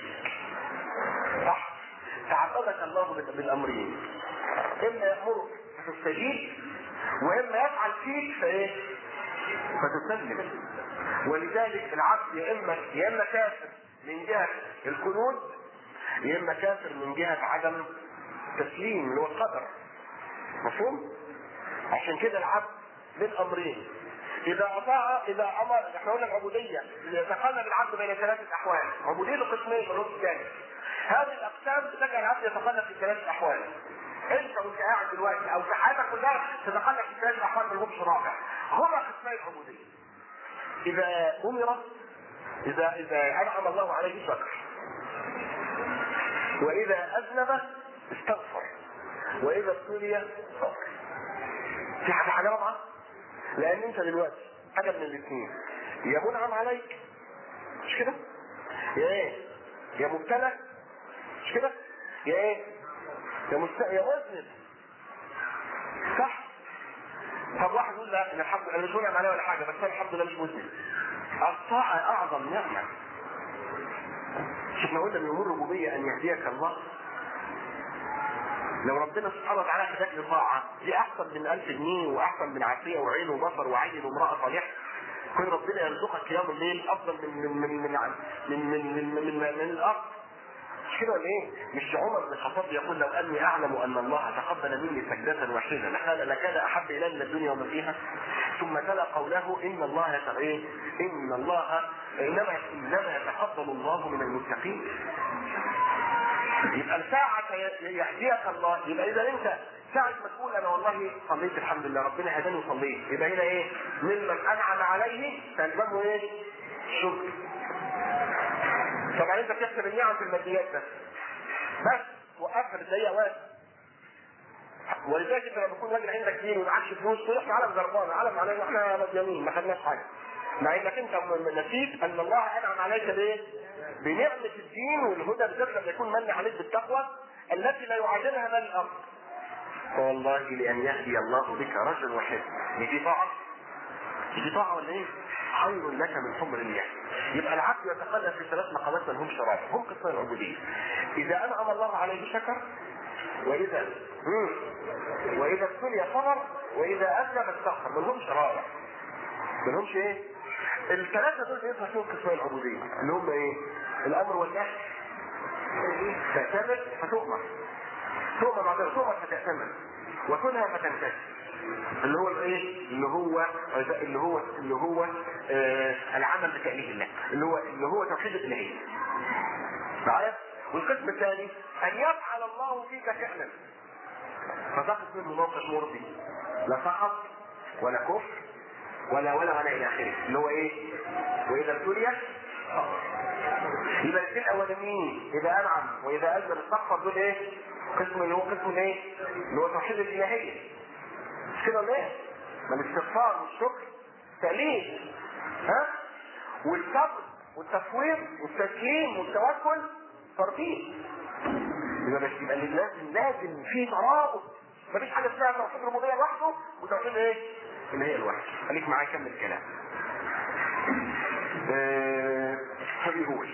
صح تعبدك الله بالامرين اما يامرك فتستجيب واما يفعل فيك فايه فتسلم ولذلك العبد يا اما يا اما كافر من جهه القنوت يا اما كافر من جهه عدم التسليم اللي هو القدر مفهوم؟ عشان كده العبد من امرين اذا اطاع اذا امر احنا قلنا العبوديه يتقلب العبد بين ثلاثه احوال عبوديه قسمين من الثاني هذه الاقسام بتجعل العبد يتقلب في ثلاثه احوال انت وانت قاعد دلوقتي او في حياتك كلها تتخلف في ثلاث احوال من غبش رابع هما قسمي العبوديه اذا امر اذا اذا انعم الله عليه شكر واذا اذنب استغفر واذا ابتلي صبر في حاجه حاجه رابعه لان انت دلوقتي حاجه من الاثنين يا منعم عليك مش كده يا ايه يا مبتلى مش كده يا ايه يا مست... يا مذنب صح طب واحد يقول لا انا الحمد لله مش منعم عليه ولا حاجه بس انا الحمد لله مش مذنب الطاعه اعظم نعمه شوف ما قلنا من امور الربوبيه ان يهديك الله لو ربنا سبحانه وتعالى هداك لطاعه دي احسن من 1000 جنيه واحسن من عافيه وعين وبصر وعين وامراه صالحه كل ربنا يرزقك قيام الليل افضل من من من من من من, من, من, من, من الارض مش كده ولا ايه؟ مش عمر بن الخطاب يقول لو اني اعلم ان الله تقبل مني سجدة واحدة لكان لكان احب الي من الدنيا وما فيها ثم تلا قوله ان الله يت- ايه؟ ان الله انما انما يتقبل الله من المتقين يبقى ساعة يهديك الله يبقى اذا انت ساعة ما تقول انا والله صليت الحمد لله ربنا هداني وصليت يبقى هنا ايه؟ ممن انعم عليه تلزمه ايه؟ شكر طبعا انت بتحسب النعم في الماديات بس بس وقفها بالدقيقه واحد ولذلك انت لما يكون راجل عندك دين ومعكش فلوس تروح علم زربانه علم علينا احنا مديانين ما خدناش حاجه مع انك انت م- نسيت ان الله انعم عليك بايه؟ بنعمه الدين والهدى بالذات لما يكون من عليك بالتقوى التي لا يعادلها بل الامر والله لان يهدي الله بك رجل واحد دي دي طاعه دي طاعه ولا ايه؟ خير لك من حمر الياس يبقى العبد يتقلب في ثلاث مقامات ما لهمش رابع هم قسمين العبوديه اذا انعم الله عليه شكر واذا مم. واذا ابتلي صبر واذا اذنب استغفر ما لهمش رابع ما لهمش ايه؟ الثلاثه دول ينفع فيهم قسمين العبوديه اللي هم ايه؟ الامر والنهي تعتمد فتؤمر تؤمر بعد تؤمر فتعتمد وتنهى فتنتهي اللي هو الايه؟ اللي هو اللي هو اللي هو آه العمل بتأليف الله اللي هو اللي هو توحيد الالهيه. معايا؟ والقسم الثاني ان يفعل الله فيك فعلا فتقف منه موقف مرضي لا سخط ولا كفر ولا ولا ولا الى اخره اللي هو ايه؟ واذا ابتلي صبر. يبقى الاثنين الاولانيين اذا انعم واذا اذن استغفر دول ايه؟ قسم اللي هو قسم الايه؟ اللي هو توحيد الالهيه. مش كده ولا ايه؟ ما الاستغفار والشكر تأليف ها؟ والصبر والتفويض والتسليم والتوكل ترتيب يبقى بس يبقى اللي لازم لازم في ترابط مفيش حاجه اسمها توحيد الربوبيه لوحده وتوحيد ايه؟ اللي هي لوحده خليك معايا كمل الكلام آه، فبيقول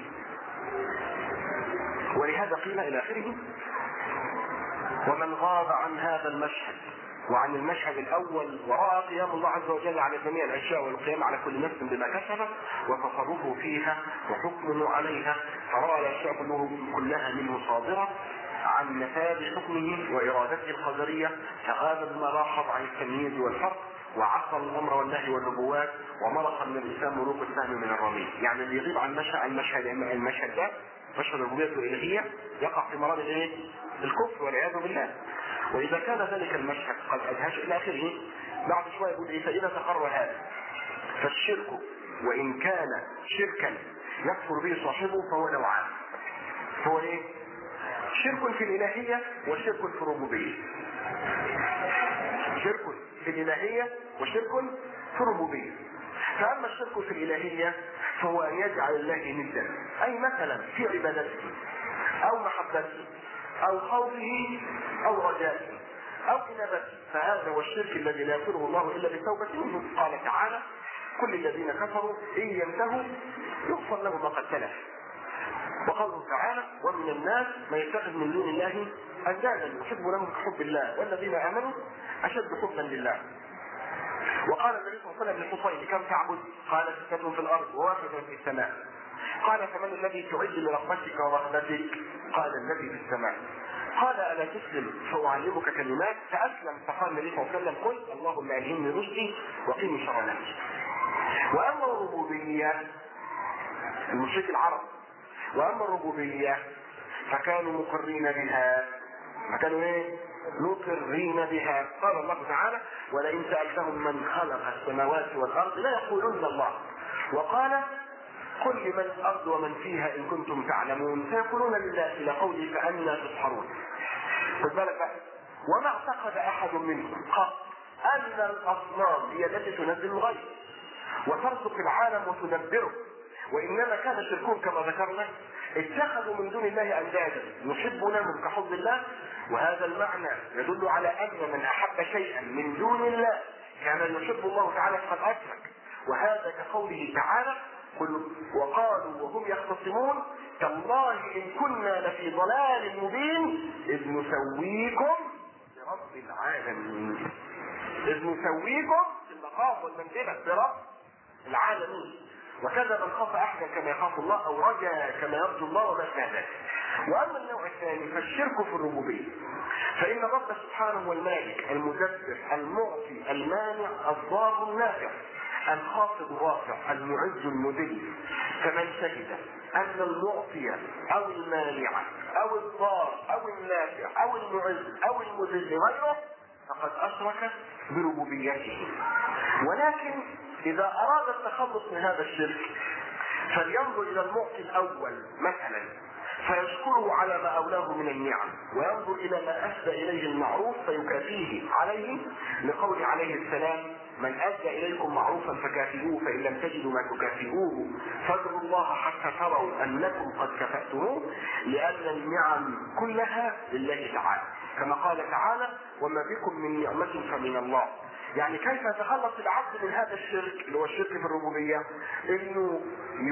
ولهذا قيل الى اخره ومن غاب عن هذا المشهد وعن المشهد الاول وراى قيام الله عز وجل على جميع الاشياء والقيام على كل نفس بما كسبت وتصرفه فيها وحكمه عليها فراى الاشياء كله كلها منه صادره عن نفاذ حكمه وارادته القدريه فغاب بما لاحظ عن التمييز والفرق وعصى الامر والنهي والنبوات ومرق من الاسلام ملوك السهم من الرميم، يعني اللي يغيب عن مشهد المشهد المشهد ده مشهد الربوبيه الالهيه يقع في مرام الايه؟ الكفر والعياذ بالله. واذا كان ذلك المشهد قد ادهش الى اخره بعد شويه يقول ايه فاذا تقر هذا فالشرك وان كان شركا يكفر به صاحبه فهو نوعان. هو ايه؟ شرك في الالهيه وشرك في الربوبيه. شرك في الالهيه وشرك في الربوبيه. فاما الشرك في الالهيه فهو ان يجعل الله ندا اي مثلا في عبادته او محبته او خوفه او رجائه او انابته فهذا هو الشرك الذي لا يغفره الله الا بالتوبه منه قال تعالى كل الذين كفروا ان ينتهوا يغفر لهم ما قد سلف وقوله تعالى ومن الناس من يتخذ من دون الله اندادا يحبونهم كحب الله والذين امنوا اشد حبا لله وقال النبي صلى الله عليه وسلم للحصين كم تعبد؟ قال ستة في الارض وواحد في السماء. قال فمن الذي تعد لرغبتك ورهبتك؟ قال الذي في السماء. قال الا تسلم فاعلمك كلمات فاسلم فقال النبي صلى الله عليه وسلم قل اللهم الهمني رشدي وقيني شر نفسي. واما الربوبيه المشرك العرب واما الربوبيه فكانوا مقرين بها كانوا ايه مقرين بها قال الله تعالى ولئن سألتهم من خلق السماوات والأرض لا يقولون الله وقال قل لمن الأرض ومن فيها إن كنتم تعلمون فيقولون لله إلى قوله فأنا تسحرون خد بالك وما اعتقد أحد منهم قط أن الأصنام هي التي تنزل الغيب وترزق العالم وتدبره وإنما كان شركون كما ذكرنا اتخذوا من دون الله أندادا يحبونهم كحب الله وهذا المعنى يدل على أن من أحب شيئا من دون الله كان يحب الله تعالى فقد أشرك وهذا كقوله تعالى قل وقالوا وهم يختصمون تالله إن كنا لفي ضلال مبين إذ نسويكم برب العالمين إذ نسويكم في المقام والمنزلة برب العالمين وكذا من خاف احدا كما يخاف الله او رجا كما يرجو الله وما شابه ذلك. واما النوع الثاني فالشرك في الربوبيه. فان الرب سبحانه هو المالك المدبر المعطي المانع الضار النافع الخافض الرافع المعز المذل فمن شهد ان المعطي او المانع او الضار او النافع او المعز او المذل غيره فقد اشرك بربوبيته ولكن اذا اراد التخلص من هذا الشرك فلينظر الى المعطي الاول مثلا فيشكره على ما اولاه من النعم وينظر الى ما اسدى اليه المعروف فيكافيه عليه لقول عليه السلام من ادى اليكم معروفا فكافئوه فان لم تجدوا ما تكافئوه فادعوا الله حتى تروا انكم قد كفاتموه لان النعم كلها لله تعالى كما قال تعالى وما بكم من نعمه فمن الله يعني كيف يتخلص العبد من هذا الشرك اللي هو الشرك في الربوبيه انه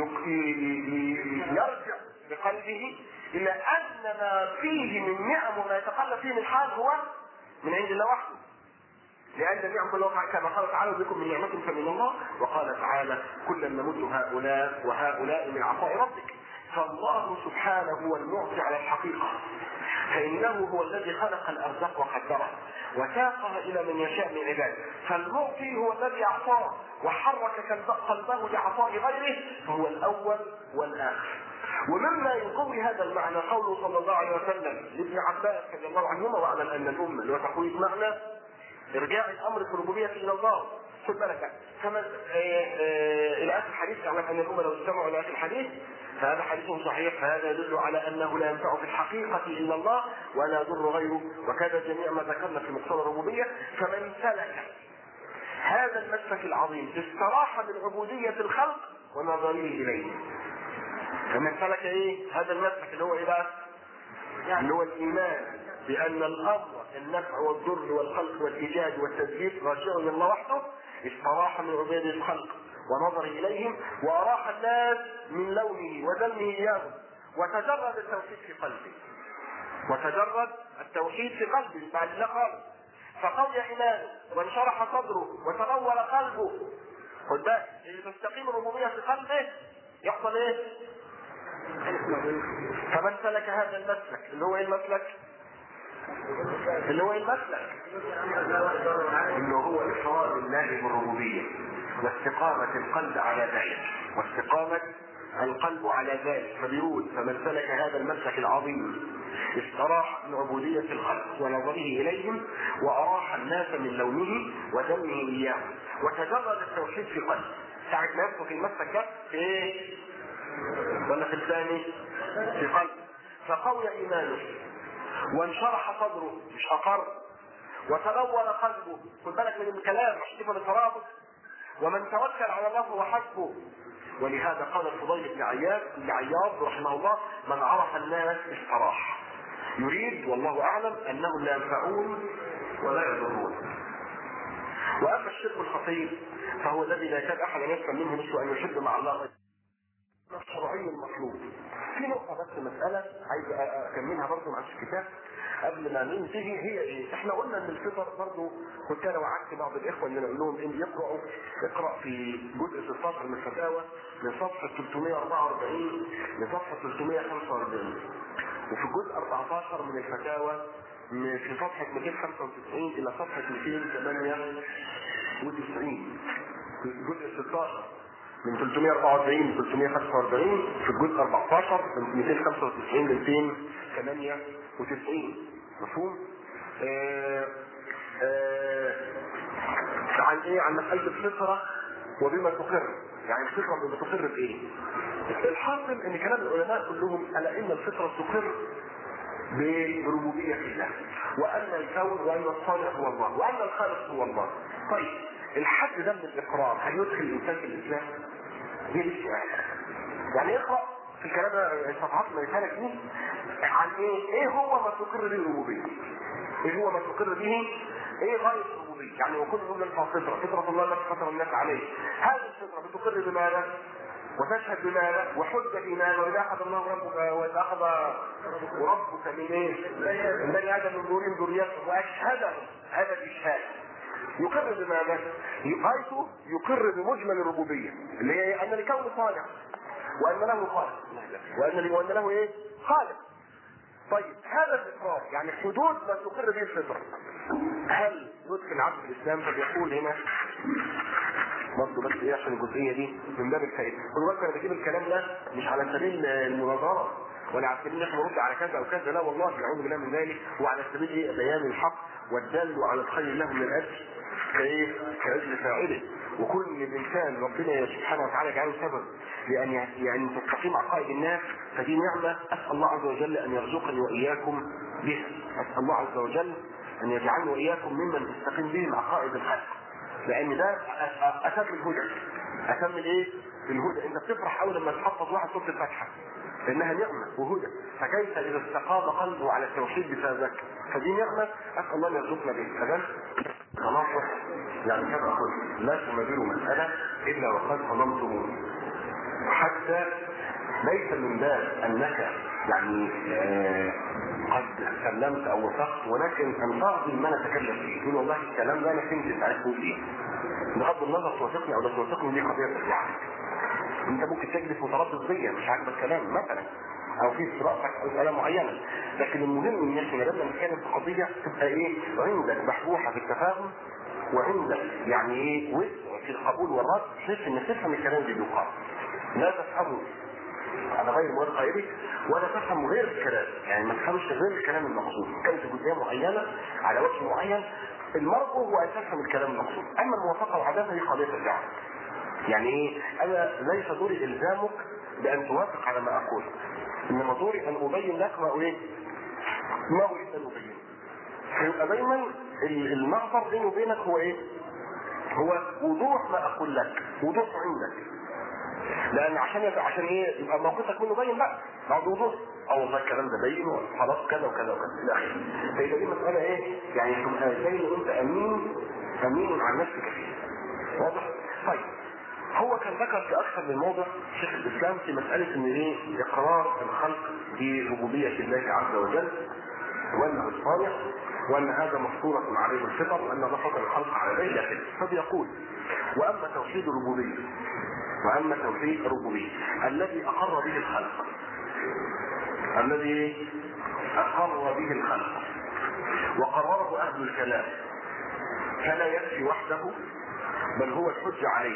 يرجع بقلبه الى ان ما فيه من نعم وما يتقلب فيه من حال هو من عند الله وحده لأن النعم كلها كما قال تعالى بكم من نعمة فمن الله وقال تعالى كلا نمد هؤلاء وهؤلاء من عطاء ربك فالله سبحانه هو المعطي على الحقيقة فإنه هو الذي خلق الأرزاق وقدرها وساقها إلى من يشاء من عباده فالمعطي هو الذي أعطاه وحرك قلبه لعطاء غيره فهو الأول والآخر ومما يقوي هذا المعنى قوله صلى الله عليه وسلم لابن عباس رضي الله عنهما واعلم ان الامه اللي هو تقويض معنى ارجاع الامر في الربوبيه الى الله خد بالك كما الى اخر الحديث اعلم ان الامه لو اجتمعوا الى اخر الحديث فهذا حديث صحيح فهذا يدل على انه لا ينفع في الحقيقه الا الله ولا يضر غيره وكذا جميع ما ذكرنا في مقتضى الربوبيه فمن سلك هذا المسلك العظيم استراح من عبوديه الخلق ونظره اليه فمن سلك ايه هذا المسلك اللي هو ايه بقى اللي هو الايمان بان الامر النفع والضر والخلق والايجاد والتدبير راجع الى الله وحده استراح من عبادة الخلق ونظر اليهم واراح الناس من لونه ودمه اياهم وتجرد التوحيد في قلبه وتجرد التوحيد في قلبه بعد لا خالص فقوي ايمانه وانشرح صدره وتنور قلبه خد بالك اللي تستقيم الربوبيه في قلبه يحصل ايه؟ فمن سلك هذا المسلك اللي هو ايه المسلك؟ اللي هو ايه المسلك؟ اللي هو افراد الله بالربوبيه واستقامه القلب على ذلك واستقامه القلب على ذلك فبيقول فمن سلك هذا المسلك العظيم استراح من عبودية الخلق ونظره إليهم وأراح الناس من لونه ودمه إياهم وتجرد التوحيد في قلبه ساعة ما يسلك المسلك ده في إيه؟ ولا في الثاني في قلب فقوي ايمانه وانشرح صدره مش اقر وتنور قلبه خد بالك من الكلام مش تفهم الترابط ومن توكل على الله فهو حسبه ولهذا قال الفضيل بن عياض بن عياض رحمه الله من عرف الناس استراح يريد والله اعلم انهم لا ينفعون ولا يضرون واما الشرك الخطير فهو الذي لا يكاد احد يفهم منه مثل ان يشد مع الله الشرعي المطلوب في نقطة بس مسألة عايز أكملها برضه مع الكتاب قبل ما ننتهي هي ايه؟ احنا قلنا ان الفطر برضه كنت انا وعدت بعض الاخوه ان نقول لهم ان يقرأوا اقرأ في جزء 16 من الفتاوى من صفحة 344 لصفحة 345 وفي الجزء 14 من الفتاوى في صفحة 295 إلى صفحة 298 في الجزء 16 من 344 ل 345 في الجزء 14 من 295 ل 298 مفهوم؟ آه آه عن ايه؟ عن مسألة الفطرة وبما تقر يعني الفطرة بما تقر بايه؟ الحاصل ان كلام العلماء كلهم الا ان الفطرة تقر بربوبية الله وان الكون وان الصالح هو الله وان الخالق هو الله طيب الحد ده من الاقرار هل يدخل الانسان في الاسلام؟ دي السؤال يعني اقرا في الكلام الصفحات اللي رسالك دي عن ايه؟ ايه هو ما تقر به الربوبيه؟ ايه هو ما تقر به؟ ايه غايه الربوبيه؟ يعني وكل يوم نرفع فطره، فطره الله التي فطر الناس عليه. هذه الفطره بتقر بماذا؟ وتشهد بماذا؟ وحج بماذا؟ واذا اخذ الله ربك واذا اخذ ربك من ايه؟ من بني ادم من ظهورهم ذريتهم واشهدهم هذا الاشهاد. يقر بماذا؟ غايته يقر بمجمل الربوبيه اللي هي ان الكون صالح وان له خالق وان وان له ايه؟ خالق. طيب هذا الاقرار يعني حدود ما تقر به الفطره. هل يدخل العبد في الاسلام فبيقول هنا برضه بس ايه عشان الجزئيه دي من باب الفائده. خدوا بالكم انا بجيب الكلام ده مش على سبيل المناظره ولا على سبيل ان احنا نرد على كذا او كذا لا والله نعوذ بالله من ذلك وعلى سبيل ايه بيان الحق والدل على الخير له من الاجر كايه كاجر فاعله وكل الانسان ربنا سبحانه وتعالى يجعله سبب لان يعني تستقيم عقائد الناس فدي نعمه اسال الله عز وجل ان يرزقني واياكم بها اسال الله عز وجل ان يجعلني واياكم ممن تستقيم بهم عقائد الخلق لان ده اتم الهدى اتم الايه؟ الهدى انت بتفرح اول لما تحفظ واحد سوره الفاتحه لانها نعمه وهدى فكيف اذا استقام قلبه على التوحيد بسببك فدي نعمه اسال الله ان يرزقنا بها تمام خلاص يعني كما قلت لا تمدلوا مساله الا وقد ظلمتموني حتى ليس من باب انك يعني آه قد سلمت او وثقت ولكن ان تعظم ما نتكلم فيه تقول والله الكلام ده انا فهمت عايز تقول ايه بغض النظر توافقني او لا توافقني دي قضيه ترجعك انت ممكن تجلس متردد بيا مش عاجبك كلام مثلا او في في راسك مساله معينه لكن المهم ان احنا لما نتكلم في قضيه تبقى ايه عندك بحبوحه في التفاهم وعندك يعني ايه وسع في القبول والرد بحيث انك تفهم الكلام اللي بيقال لا تفهمه على غير مراد غيرك ولا تفهم غير الكلام يعني ما تفهمش غير الكلام المقصود كانت جزئيه معينه على وجه معين المرجو هو ان تفهم الكلام المقصود اما الموافقه وعدمها هي قضيه الدعوه يعني ايه انا ليس دوري الزامك بان توافق على ما اقول انما دوري ان ابين لك ما ايه ما اريد ان ابينه فيبقى دايما المعبر بيني وبينك هو ايه هو وضوح ما اقول لك وضوح عندك لان عشان يبقى عشان ايه يبقى موقفك منه باين بقى بعد وضوح اه والله الكلام ده باين خلاص كذا وكذا وكذا الى اخره فيبقى دي مساله ايه يعني تبقى زي ما انت امين امين عن نفسك فيه واضح طيب هو كان ذكر في اكثر من موضع شيخ الاسلام في مساله ان ايه اقرار الخلق بربوبيه الله عز وجل وانه الصالح وان هذا مفطورة عليه الفطر وان الله فطر الخلق على ذلك فبيقول واما توحيد الربوبيه واما توحيد الربوبيه الذي اقر به الخلق الذي اقر به الخلق وقرره اهل الكلام فلا يكفي وحده بل هو الحجه عليه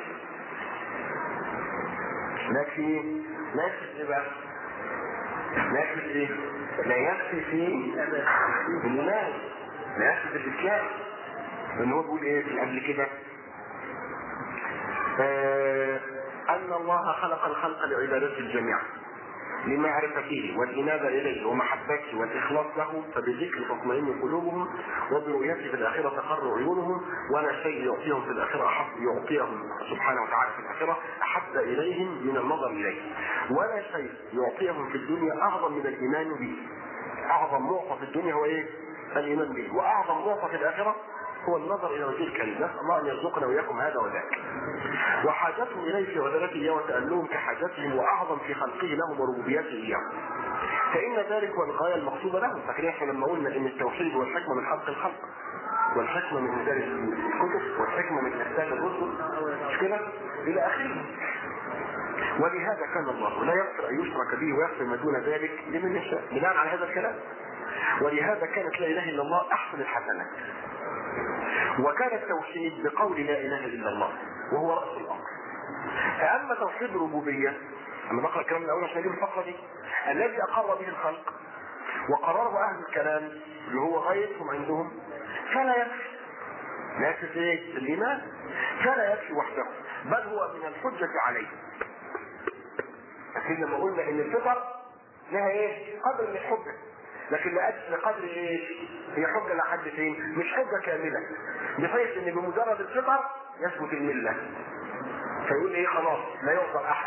لكن لا يكفي ايه بقى؟ لا يكفي ايه؟ لا يكفي في الايمان لا يكفي في الاسلام لان هو بيقول ايه في قبل كده؟ آه ان الله خلق الخلق لعبادته الجميع لمعرفته والإنابة إليه ومحبته والإخلاص له فبذكر تطمئن قلوبهم وبرؤيته في الآخرة تقر عيونهم ولا شيء يعطيهم في الآخرة أحب يعطيهم سبحانه وتعالى في الآخرة أحب إليهم من النظر إليه ولا شيء يعطيهم في الدنيا أعظم من الإيمان به أعظم معطى في الدنيا هو إيه؟ الإيمان به وأعظم معطى في الآخرة هو النظر الى وجه الكريم نسال الله ان يرزقنا واياكم هذا وذاك وحاجتهم اليه في عبادته اياه وتالهم كحاجتهم واعظم في خلقه لهم وربوبيته اياه فان ذلك هو الغايه المقصوده لهم فاكرين احنا لما قلنا ان التوحيد والحكمه من خلق الخلق والحكمه من انزال الكتب والحكمه من ارسال الرسل مش كده الى اخره ولهذا كان الله لا يغفر ان يشرك به ويغفر ما دون ذلك لمن يشاء بناء على هذا الكلام ولهذا كانت لا اله الا الله احسن الحسنات وكان التوحيد بقول لا اله الا الله وهو راس الامر فاما توحيد الربوبيه انا بقرا الكلام الاول عشان اجيب الفقره دي الذي اقر به الخلق وقرار اهل الكلام اللي هو غايتهم عندهم فلا يكفي لا يكفي ايه؟ الايمان فلا يكفي وحده بل هو من الحجة عليه لكن لما قلنا ان الفطر لها ايه؟ قدر من الحجة لكن لأجل قدر ايه؟ هي حجة لحد فين؟ مش حجة كاملة بحيث ان بمجرد الفطر يثبت الملة فيقول ايه خلاص لا يعذر احد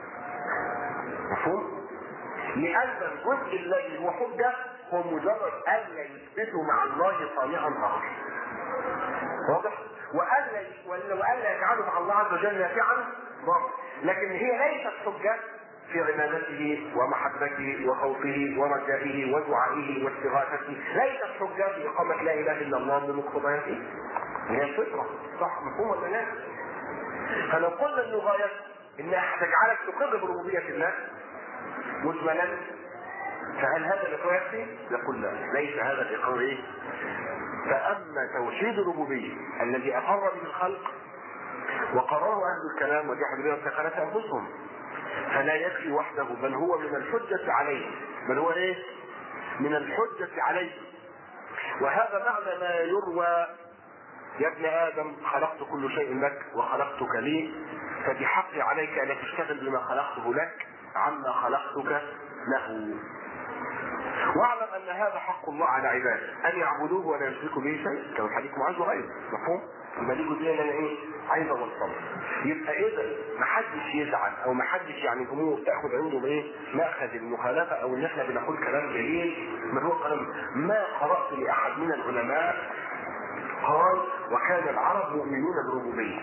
مفهوم؟ لأن الجزء الذي هو حجة هو مجرد ألا يثبتوا مع الله صانعا آخر. واضح؟ وألا وألا يجعلوا مع الله عز وجل نافعا ضار. لكن هي ليست حجة في عبادته ومحبته وخوفه ورجائه ودعائه واستغاثته ليست حجة في إقامة لا إله إلا الله بمقتضياته هي الفطرة صح مفهوم ولا لا؟ فلو قلنا ان غايته انها هتجعلك تقر بربوبية الله مجملا فهل هذا الاقرار يكفي؟ يقول لا ليس هذا الاقرار ايه؟ فاما توحيد الربوبيه الذي اقر به الخلق وقرره اهل الكلام وجحدوا به وسكنت انفسهم فلا يكفي وحده بل هو من الحجة عليه بل هو ايه؟ من الحجة عليه وهذا معنى ما يروى يا ابن ادم خلقت كل شيء لك وخلقتك لي فبحقي عليك ان تشتغل بما خلقته لك عما خلقتك له واعلم ان هذا حق الله على عباده ان يعبدوه ولا يشركوا به شيء كما حديث معاذ وغيره مفهوم؟ يبقى دي جزئيه انا ايه؟ عايز اوصلها. يبقى اذا ما حدش يزعل او ما حدش يعني الامور تاخذ عنده ايه؟ ماخذ المخالفه او ان احنا بنقول كلام جليل من هو كلام ما قرات لاحد من العلماء قال وكان العرب مؤمنون بالربوبيه.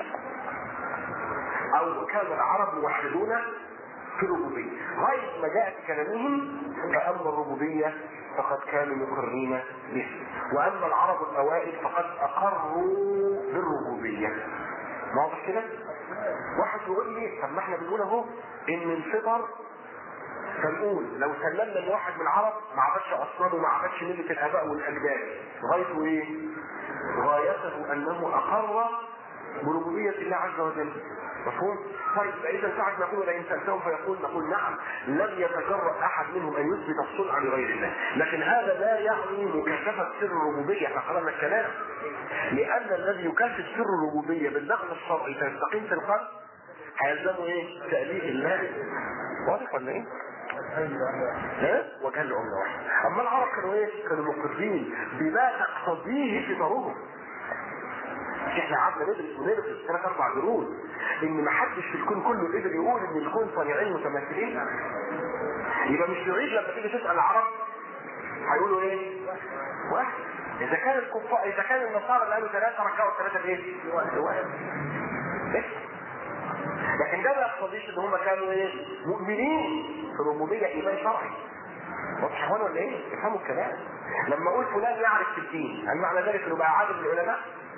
او كان العرب موحدون في الربوبيه غايه ما جاءت كلامهم فاما الربوبيه فقد كانوا مقرين به واما العرب الاوائل فقد اقروا بالربوبيه واضح كده؟ واحد يقول لي طب ما احنا بنقول اهو ان الفطر فنقول لو سلمنا لواحد من العرب ما عبدش اصنام وما عبدش مله الاباء والاجداد غايته ايه؟ غايته انه اقر بربوبيه الله عز وجل مفهوم؟ طيب اذا ساعة ما نقول لئن سالتهم فيقول نقول نعم لم يتجرأ احد منهم ان يثبت الصنع لغير الله، لكن هذا لا يعني مكاشفة سر الربوبية احنا قرأنا الكلام. لأن الذي يكاشف سر الربوبية بالنقل الشرعي فيستقيم في القلب هيلزمه ايه؟ تأليه الله. واضح ولا ايه؟ ها؟ وجل عمله واحد. اما العرب كانوا ايه؟ كانوا مقرين بما تقتضيه فطرهم. احنا قعدنا ندرس وندرس ثلاث اربع دروس ان ما حدش في الكون كله قدر يقول ان الكون صانعين متماثلين يبقى مش يعيد لما تيجي تسال العرب هيقولوا ايه؟ واحد اذا كان الكفار اذا كان النصارى اللي قالوا ثلاثه ركعوا الثلاثه بايه؟ واحد بس لكن ده ما يقتضيش ان هم كانوا ايه؟ مؤمنين في الربوبيه ايمان شرعي واضح اخوان ولا ايه؟ افهموا الكلام لما اقول فلان يعرف في الدين هل معنى ذلك انه بقى عالم العلماء؟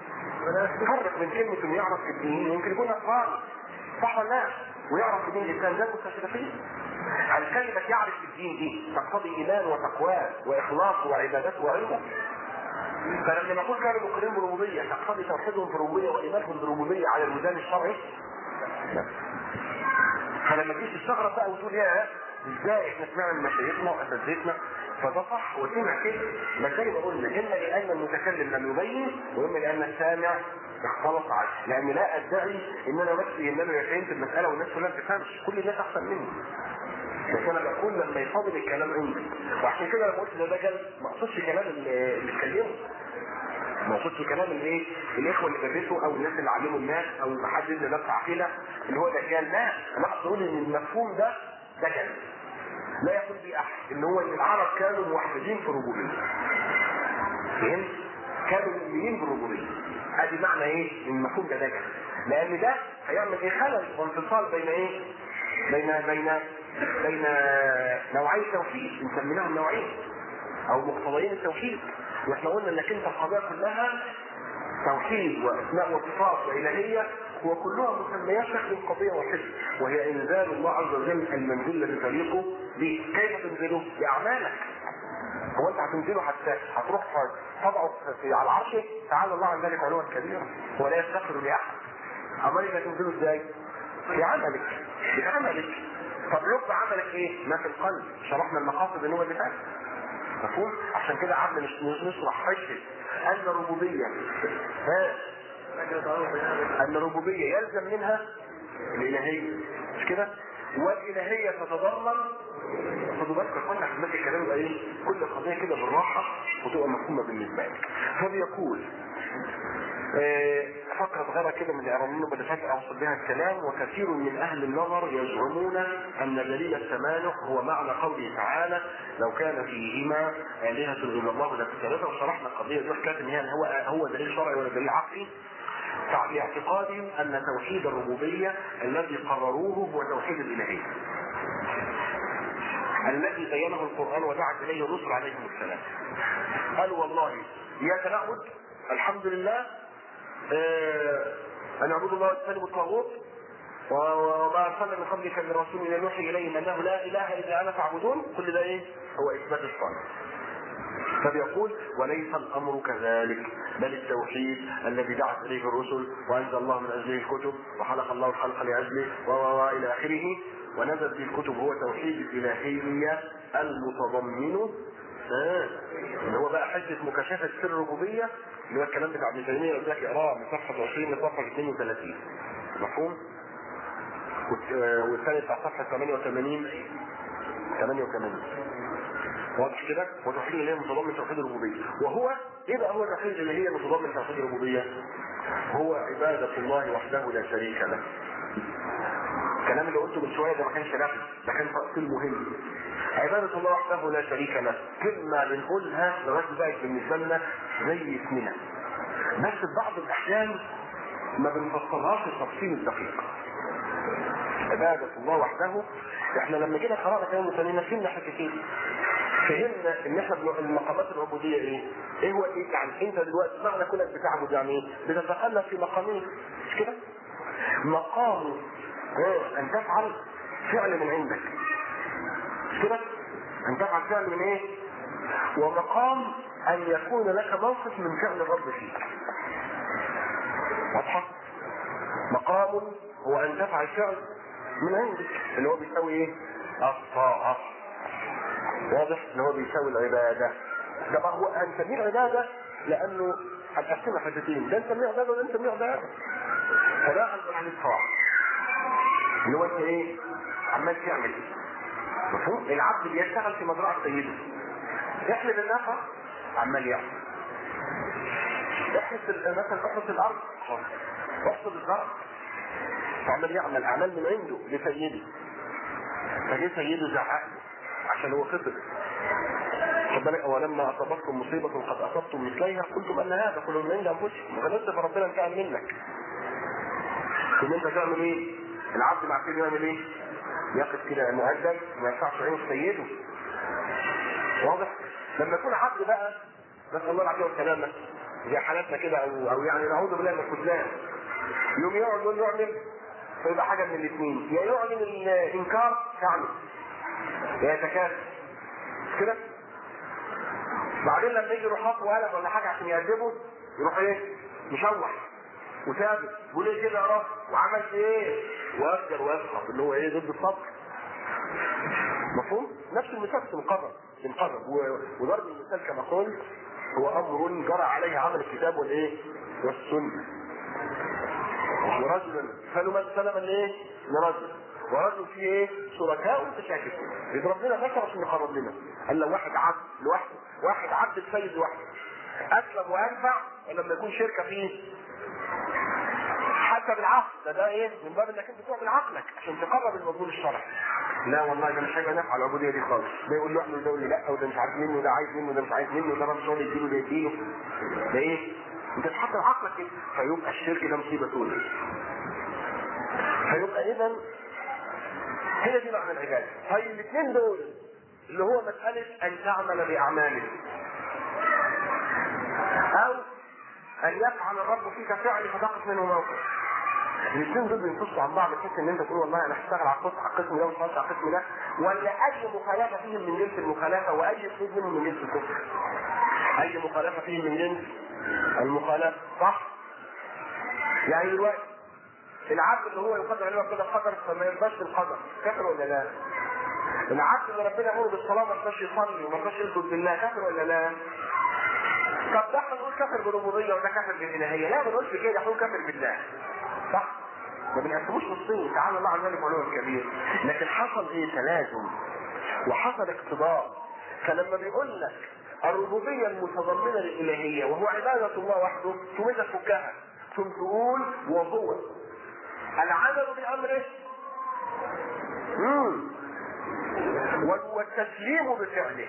فرق بين كلمة انه يعرف في الدين ويمكن يكون اخبار صح ولا لا؟ ويعرف في دين الاسلام ده مستشرقين. هل كلمة يعرف في الدين دي تقتضي ايمان وتقوى واخلاص وعبادات وعلم؟ فلما نقول كانوا مقرين بالربوبية تقتضي توحيدهم بالربوبية وايمانهم بالربوبية على الميزان الشرعي؟ لا. فلما تيجي تستغرب بقى وتقول يا ازاي احنا سمعنا من مشايخنا واساتذتنا فده صح وسمع كده ما زي ما قلنا اما لان المتكلم لم يبين واما لان السامع اختلط عليه لان لا ادعي ان انا نفسي ان انا فهمت المساله والناس كلها ما بتفهمش كل الناس احسن مني لكن انا بقول لما يفضل الكلام عندي وعشان كده انا قلت ده ده كان ما اقصدش كلام اللي اللي اتكلموا ما اقصدش كلام الايه الاخوه اللي درسوا او الناس اللي علموا الناس او حد اللي نفس عقيده اللي هو دجال لا انا اقصد اقول ان المفهوم ده دجال لا يقول به احد ان هو ان العرب كانوا موحدين في الربوبيه فهمت؟ كانوا مؤمنين بالربوبيه ادي معنى ايه؟ ان المفهوم ده دجل لان ده هيعمل ايه خلل وانفصال بين ايه؟ بين بين بين نوعي التوحيد بنسميناهم نوعين او مقتضيين التوحيد واحنا قلنا انك انت القضيه كلها توحيد واسماء وصفات والهيه وكلها مسميات تخدم قضيه واحده وهي انزال الله عز وجل المنزل الذي تليق به كيف تنزله؟ باعمالك هو انت هتنزله حتى هتروح تضعه في على العرش تعالى الله عن ذلك علوا كبيرا ولا يفتقر لاحد امال انت هتنزله ازاي؟ بعملك بعملك طب لب عملك ايه؟ ما في القلب شرحنا المقاصد النوبه اللي فاتت مفهوم؟ عشان كده قعدنا نش- نشرح حته ان الربوبيه ها ان الربوبيه يلزم منها الالهيه مش كده؟ والالهيه تتضمن خدوا بالكم يا اخوانا عشان نمشي الكلام يبقى ايه؟ كل قضيه كده بالراحه وتبقى مفهومه بالنسبه لك. فبيقول آه، فقرة غيرة كده من الإعراميين وبدأت أوصل بها الكلام وكثير من أهل النظر يزعمون أن دليل التمانع هو معنى قوله تعالى لو كان فيهما آلهة إلا الله لفسدتا وشرحنا القضية دي وحكاية إن هي هو هو دليل شرعي ولا دليل عقلي لاعتقادهم أن توحيد الربوبية الذي قرروه هو توحيد الإلهية الذي بينه القرآن ودعت إليه الرسل عليهم السلام قالوا والله إياك نعبد الحمد لله آه، أن نعبد الله واجتنبوا الطاغوت و- وما أرسلنا من قبلك من رسول إلا نوحي إليهم أنه لا إله إلا أنا فاعبدون كل ده إيه؟ هو إثبات الصلاة فبيقول وليس الامر كذلك بل التوحيد الذي دعت اليه الرسل وانزل الله من اجله الكتب وخلق الله الخلق لاجله و و- و الى اخره ونزل في الكتب هو توحيد الالهيه المتضمن آه، اللي هو بقى حته مكاشفه سر الربوبيه اللي هو الكلام بتاع ابن تيميه اللي قلت لك اقراه من صفحه 20 لصفحه 32 مفهوم؟ والت- آه، والثاني بتاع صفحه 88 88 واضح كده وتوحيد الالهيه متضمن توحيد الربوبيه وهو ايه بقى هو توحيد الالهيه متضمن توحيد الربوبيه هو عباده الله وحده لا شريك له الكلام اللي قلته من شويه ده ما كانش لفظ ده كان تفصيل مهم عبادة الله وحده لا شريك له كلمة بنقولها لغاية بقت بالنسبة لنا زي اسمنا بس في بعض الأحيان ما بنفسرهاش التفصيل الدقيق عبادة الله وحده احنا لما جينا قرأنا كلام المسلمين فهمنا حاجتين فهمنا ان احنا بنوع- المقامات العبوديه ايه؟ ايه هو ايه يعني انت دلوقتي معنى كونك بتعبد يعني ايه؟ بتتخلف في مقامين مش كده؟ مقام ايه؟ ان تفعل فعل من عندك مش كده؟ ان تفعل فعل من ايه؟ ومقام ان يكون لك موقف من فعل الرب فيك. واضحه؟ مقام هو ان تفعل فعل من عندك اللي هو بيساوي ايه؟ الطاعه واضح ان هو بيساوي العباده ده بقى هو هنسميه عباده لانه هنقسمها حتتين ده نسميه عباده وده نسميه عباده فده عن الطاعه اللي هو انت ايه عمال تعمل ايه مفهوم العبد بيشتغل في مزرعه سيده يحلب النفق عمال يعمل احرس ال- مثلا احرس الارض احصد الزرع فعمال يعمل اعمال من عنده لسيده فجه سيده زعق له عشان هو خطر خد بالك ولما اصابتكم مصيبه قد اصبتم مثليها قلتم ان هذا كل من عند انفسكم غلطت فربنا انتقم منك ثم انت تعمل ايه؟ العبد مع كده يعمل ايه؟ يقف كده مؤدب ما ينفعش عين سيده واضح؟ لما يكون عبد بقى نسال الله العافيه والسلامه زي حالاتنا كده او او يعني نعوذ بالله من الخذلان يوم يقعد يقول يعمل فيبقى حاجه من الاثنين يا يعلن الانكار يعمل يا يتكاسل مش كده؟ بعدين لما يجي يروح حاطه قلم ولا حاجه عشان يأدبه يروح ايه؟ مشوح وثابت يقول ايه كده يا رب وعملت ايه؟ ويفجر ويسخط اللي هو ايه ضد الصبر مفهوم؟ نفس المثال بنقرب بنقرب و- وضرب المثال كما قلت هو امر جرى عليه عمل الكتاب والايه؟ والسنه ورجلا سلما سلما لايه؟ لرجل ورجل فيه ايه؟ شركاء متشاكسون يضرب لنا مثل عشان يقرب لنا قال لو واحد عبد لوحده واحد عبد بسيد لوحده اسلم وانفع ولما يكون شركه فيه حسب العقل ده ده ايه؟ من باب انك انت تعمل عقلك عشان تقرب المضمون الشرعي. لا والله ده مش هيبقى نافع العبوديه دي خالص، ده يقول له اعمل وده يقول له لا وده مش عارف منه وده عايز منه وده مش عايز منه وده رب شغل يديله ده يديله. ده ايه؟ انت تحط عقلك كده فيبقى الشرك ده مصيبه سوداء. فيبقى اذا هي دي معنى العباده. طيب الاثنين دول اللي هو مساله ان تعمل باعمالك او ان يفعل الرب فيك فعل فتقف منه موقف. الاثنين دول بينفصلوا عن بعض بحيث ان انت تقول والله انا هشتغل على القسم على القسم ده ومش هشتغل على القسم ده ولا اي مخالفه فيهم من جنس المخالفه واي اسلوب منهم من جنس الكفر. اي مخالفه فيهم من جنس المخالفه صح؟ يعني دلوقتي العبد اللي هو يقدر عليه ربنا القدر فما يرضاش بالقدر كافر ولا لا؟ العبد اللي ربنا يامره بالصلاه ما يرضاش يصلي وما يرضاش يسجد بالله كافر ولا لا؟ طب ده احنا نقول كافر بالربوبيه وده كافر بالالهيه لا ما بنقولش كده احنا نقول كافر بالله صح؟ ما بنقسموش نصين تعالى الله عز وجل علوه الكبير لكن حصل ايه تلازم وحصل اقتضاء فلما بيقول لك الربوبيه المتضمنه للالهيه وهو عباده الله وحده ثم انت تفكها ثم تقول وهو العمل بامره مم. والتسليم بفعله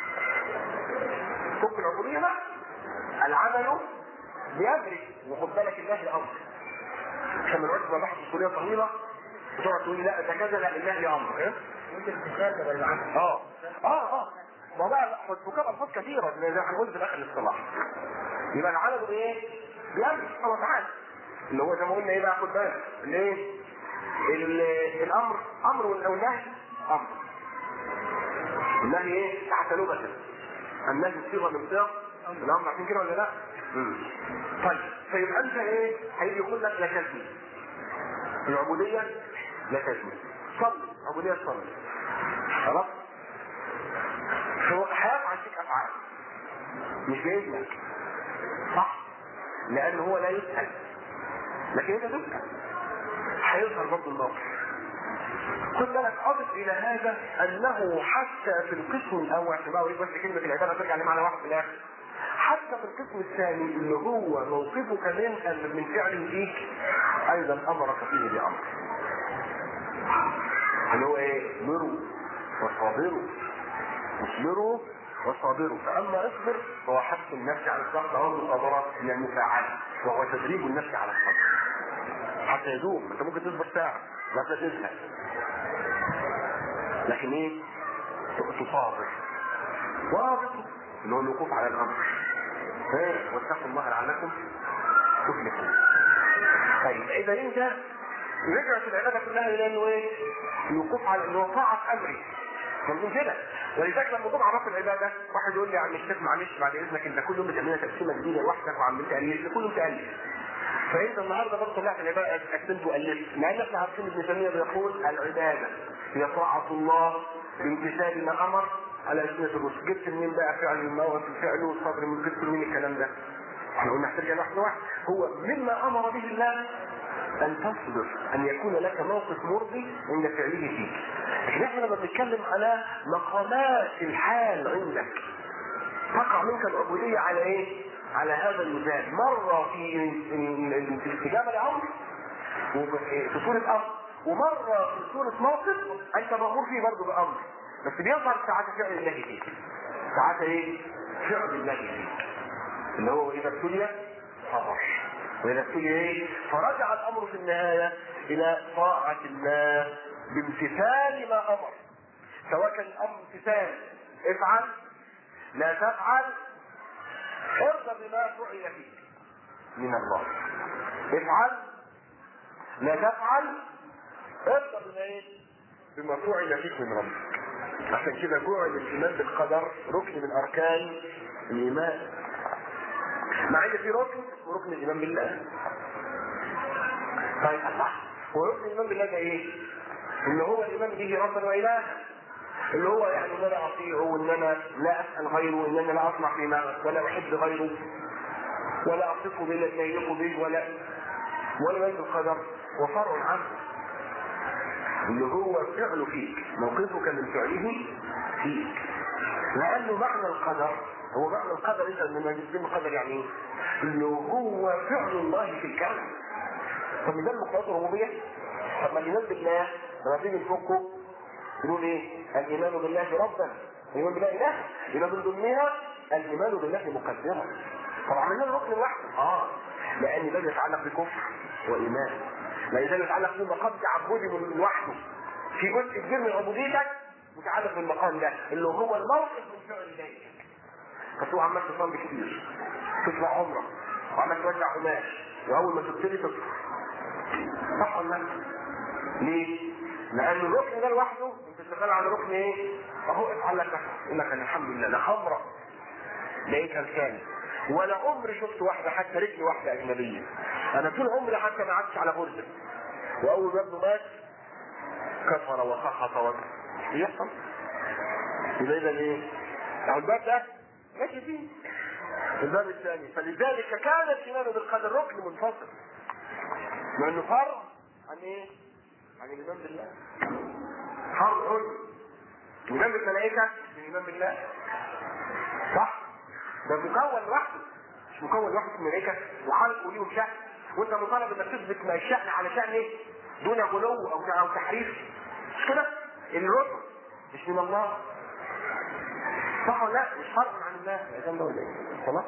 فك العبوديه بقى العمل بامره وخد بالك الله الامر عشان ما نقعدش مباحث اصوليه طويله وتقعد تقول لي لا ده كذا لا الله لي امر ايه؟ ممكن تشابه العمل اه اه اه ما بقى حكام الفاظ كثيره زي ما هنقول في الاخر الاصطلاح يبقى العمل بايه؟ بامر سبحانه وتعالى اللي هو زي ما قلنا ايه بقى خد بالك الايه؟ ال- الامر امر والنهي امر النهي ايه؟ تحت لغه النهي صيغه من صيغ الامر عارفين كده ولا لا؟ مم. طيب فيبقى انت ايه؟ هيجي يقول لك لا تزني العبوديه لا تزني صلي عبوديه صلي خلاص؟ هو هيفعل فيك افعال مش باذنك صح؟ لان هو لا يسال لكن انت تسال هيظهر برضه الموقف خد بالك اضف الى هذا انه حتى في القسم الاول عشان بقى اوريك بس كلمه العباده ترجع لمعنى واحد في الاخر حتى في القسم الثاني اللي هو موقفك من من فعل فيك ايضا امرك فيه بامر اللي هو ايه؟ اصبروا وصابروا اصبروا وصابروا فاما اصبر فهو حث النفس على الصبر او المصابره من المفاعله وهو تدريب النفس على الصبر حتى يدوم انت ممكن تصبر ساعه لا تزهق لكن ايه تصابر واضح اللي هو الوقوف على الامر ايه واتقوا الله لعلكم تفلحون طيب اذا انت رجعت العباده كلها الى انه ايه الوقوف على انه طاعه امري مظلوم كده ولذلك لما جم عرفوا العباده واحد يقول لي يا عم الشيخ معلش بعد اذنك انت كل يوم بتعملها تقسيمه جديده لوحدك وعم تالف كل يوم تالف فانت النهارده برضه طلعت العباده قسمت والفت مع ان احنا عارفين ابن تيميه بيقول العباده هي طاعه الله بامتثال ما امر على ألسنة الرسل جبت منين بقى فعل الموت الفعل والصبر من جبت منين الكلام ده احنا قلنا احتاج واحد واحد هو مما امر به الله ان تصبر ان يكون لك موقف مرضي عند فعله فيك لكن احنا لما بنتكلم على مقامات الحال عندك تقع منك العبودية على ايه على هذا المثال مرة في في استجابة لأمر في صورة أمر ومرة في صورة موقف أنت مأمور فيه برضه بأمر بس بيظهر ساعات فعل الله فيك ساعات ايه فعل الله فيك اللي هو إذا ابتلي صبر وإذا ابتلي ايه فرجع الأمر في النهاية إلى طاعة الله بامتثال ما أمر سواء كان الأمر امتثال افعل لا تفعل ارضى بما فعل فيك من الله افعل لا تفعل ارضى بما ايه بما فعل فيك من ربك عشان كده جعل الايمان بالقدر ركن من اركان الايمان مع ان في ركن وركن الايمان بالله طيب الله هو ركن الايمان بالله ده ايه؟ اللي هو الايمان به ربا والها اللي هو يعني ان انا اطيعه وان انا لا اسال غيره وان انا لا اطمع فيما ولا احب غيره ولا اصفه بما لا يليق به ولا ولا يلزم القدر وفرع عنه اللي هو فعله فيك موقفك من فعله فيك لانه معنى القدر هو معنى القدر انت لما نسميه القدر يعني ايه؟ اللي هو فعل الله في الكون طب ده المقتضى الربوبيه طب ما الايمان بالله لما تيجي نفكه يقول ايه؟ الايمان بالله ربا الايمان بالله اله يبقى من ضمنها الايمان بالله مقدما طبعا عملنا الركن لوحده اه لان ده يتعلق بكفر وايمان لان ده يتعلق بمقام تعبدي من لوحده في جزء كبير من عبوديتك متعلق بالمقام ده اللي هو الموقف من فعل ذلك فتروح عمال تصلي كتير تطلع عمره وعمال توزع قماش واول ما تبتدي تكفر صح ولا لا؟ ليه؟ لان الركن ده لوحده انت شغال على ركن ايه؟ اهو افعل لك يقول لك انا الحمد لله لا خمره لقيتها لساني ولا عمري شفت واحده حتى رجل واحده اجنبيه انا طول عمري حتى ما قعدتش على غرزه واول ما ابنه مات كفر وسخط و بيحصل يبقى اذا ايه؟ اهو الباب ده ماشي فيه الباب الثاني فلذلك كان الايمان بالقدر ركن منفصل مع انه فرع عن ايه؟ عن الايمان بالله فرع الايمان بالملائكه من الايمان بالله صح؟ ده مكون لوحده مش مكون لوحده من الملائكه وخلق وليهم شأن وانت مطالب انك تثبت ما الشأن على شأن ايه؟ دون غلو او او تحريف مش كده؟ الركن مش من الله صح ولا لا؟ مش فرع عن الله يا جنب ولا ايه؟ خلاص؟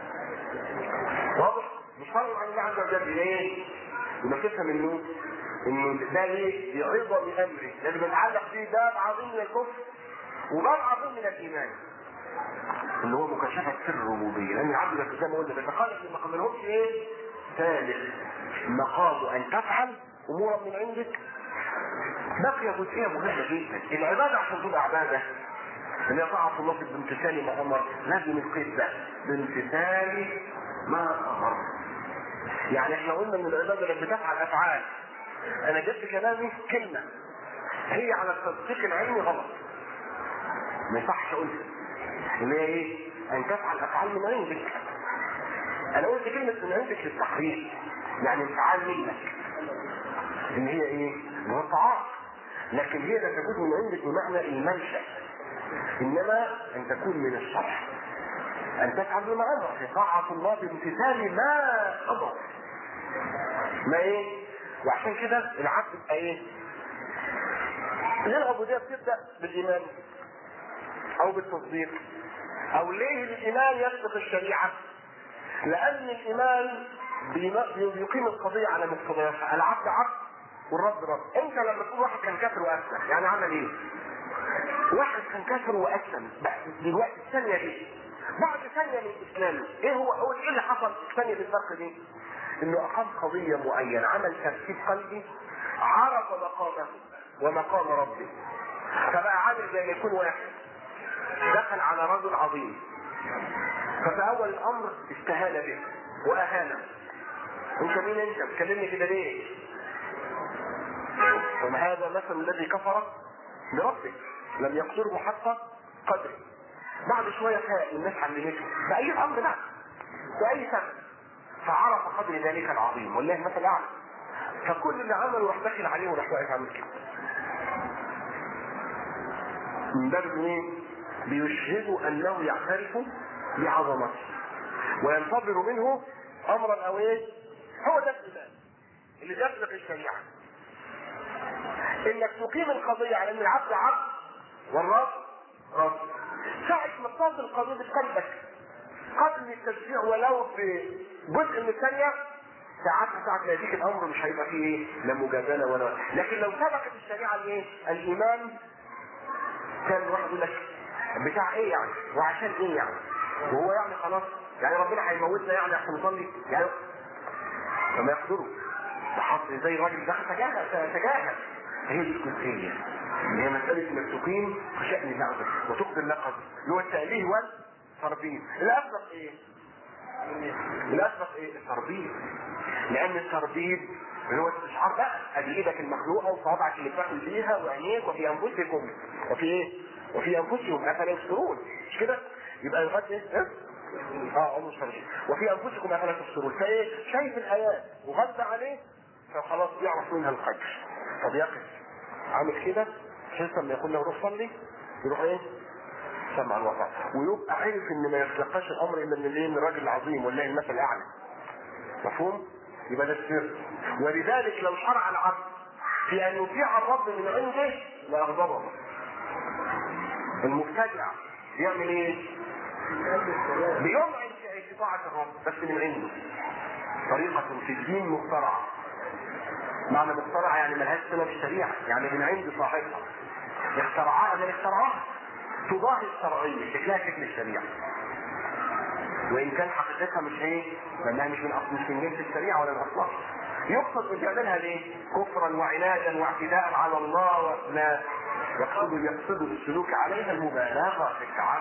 واضح؟ مش فرع عن الله عز وجل ليه؟ يبقى تفهم انه انه ده ايه؟ بعظم امره لان بيتعلق فيه باب عظيم من الكفر وباب عظيم من الايمان اللي هو مكاشفه سر الربوبيه لان العبد ده زي ما قلنا بيتخلق ما قبلهمش ايه؟ ثالث مقام ان تفعل امورا من عندك بقي جزئيه مهمه جدا العباده عشان تبقى عباده اللي هي طاعه الله بامتثال ما امر لازم القيد ده بامتثال ما امر يعني احنا قلنا ان العباده اللي بتفعل افعال انا جبت كلامي كلمه هي على التصديق العلمي غلط ما يصحش اقولها اللي هي ايه؟ ان تفعل افعال من عندك انا قلت كلمه من عندك للتحريف يعني انفعال منك اللي هي ايه؟ اللي هو الطاعات لكن هي لا تكون من عندك بمعنى المنشا انما ان تكون من الشرع ان تفعل بما امر في طاعه الله بامتثال ما امر ما ايه؟ وعشان كده العبد يبقى ايه؟ ليه العبوديه بتبدا بالايمان او بالتصديق او ليه الايمان يسبق الشريعه؟ لان الايمان بيقيم القضيه على مقتضياتها العبد عبد والرب رب انت لما تقول واحد كان كافر واسلم يعني عمل ايه؟ واحد كان كافر واسلم دلوقتي الثانيه دي بعد ثانيه من اسلامه ايه هو اول ايه اللي حصل في الثانيه بالفرق دي؟ انه اقام قضيه معينه عمل ترتيب قلبي عرف مقامه ومقام ربه فبقى عامل زي ما يكون واحد دخل على رجل عظيم ففي اول الامر استهان به واهانه انت مين انت بتكلمني كده ليه وما هذا مثل الذي كفر بربه لم يقدره حق قدره بعد شويه فاق الناس علمته باي امر بقى باي سبب فعرف قدر ذلك العظيم والله مثل اعلى فكل اللي عمله راح داخل عليه وراح واقف عامل كده من باب ايه؟ بيشهدوا انه يعترف بعظمته وينتظر منه امرا او ايه؟ هو ده الايمان اللي بيسبق الشريعه انك تقيم القضيه على ان العبد عبد والرب رب ساعة ما تصل القضيه بقلبك قبل التشريع ولو في جزء من الثانية ساعات ساعة ما يجيك الأمر مش هيبقى فيه إيه؟ لا مجادلة ولا لكن لو سبقت الشريعة الإيه؟ الإيمان كان الواحد يقول لك بتاع إيه يعني؟ وعشان إيه يعني؟ وهو يعني خلاص يعني ربنا هيموتنا يعني عشان نصلي يعني فما يقدروا بحط زي الراجل ده تجاهل تجاهل هي دي الجزئية هي مسألة انك تقيم شأن الله وتقدر لقب اللي هو التأليه والتربية الأسبق إيه؟ الأسبق إيه؟ التربية لأن التربية اللي هو الاستشعار بقى ادي ايدك المخلوقه وصوابعك اللي بتاكل بيها وعينيك وفي انفسكم وفي ايه؟ وفي انفسهم افلا يبصرون مش كده؟ يبقى يغطي ايه؟ اه عمر شرعي وفي انفسكم افلا تبصرون فايه؟ شايف الايات وغض عليه فخلاص يعرف منها القدر طب يقف عامل كده بحيث لما يقول له روح صلي يروح ايه؟ سمع الوقع ويبقى عارف ان ما يتلقاش الامر الا من الايه؟ من الراجل العظيم والله المثل الاعلى مفهوم؟ يبقى ده السر ولذلك لو شرع العبد في ان يطيع الرب من عنده لاغضبه المبتدع يعمل ايه؟ بيمعن في طاعة الرب بس من عنده طريقة في الدين مخترعة معنى مخترعة يعني ملهاش صلة بالشريعة يعني من عند صاحبها اخترعها من اخترعها تضاهي الشرعية شكلها شكل الشريعة وان كان حقيقتها مش ايه لانها مش من اصل مش من جنس الشريعه ولا من اصلها يقصد من بيعملها ليه كفرا وعنادا واعتداء على الله ولا يقصد يقصد بالسلوك عليها المبالغه في التعبد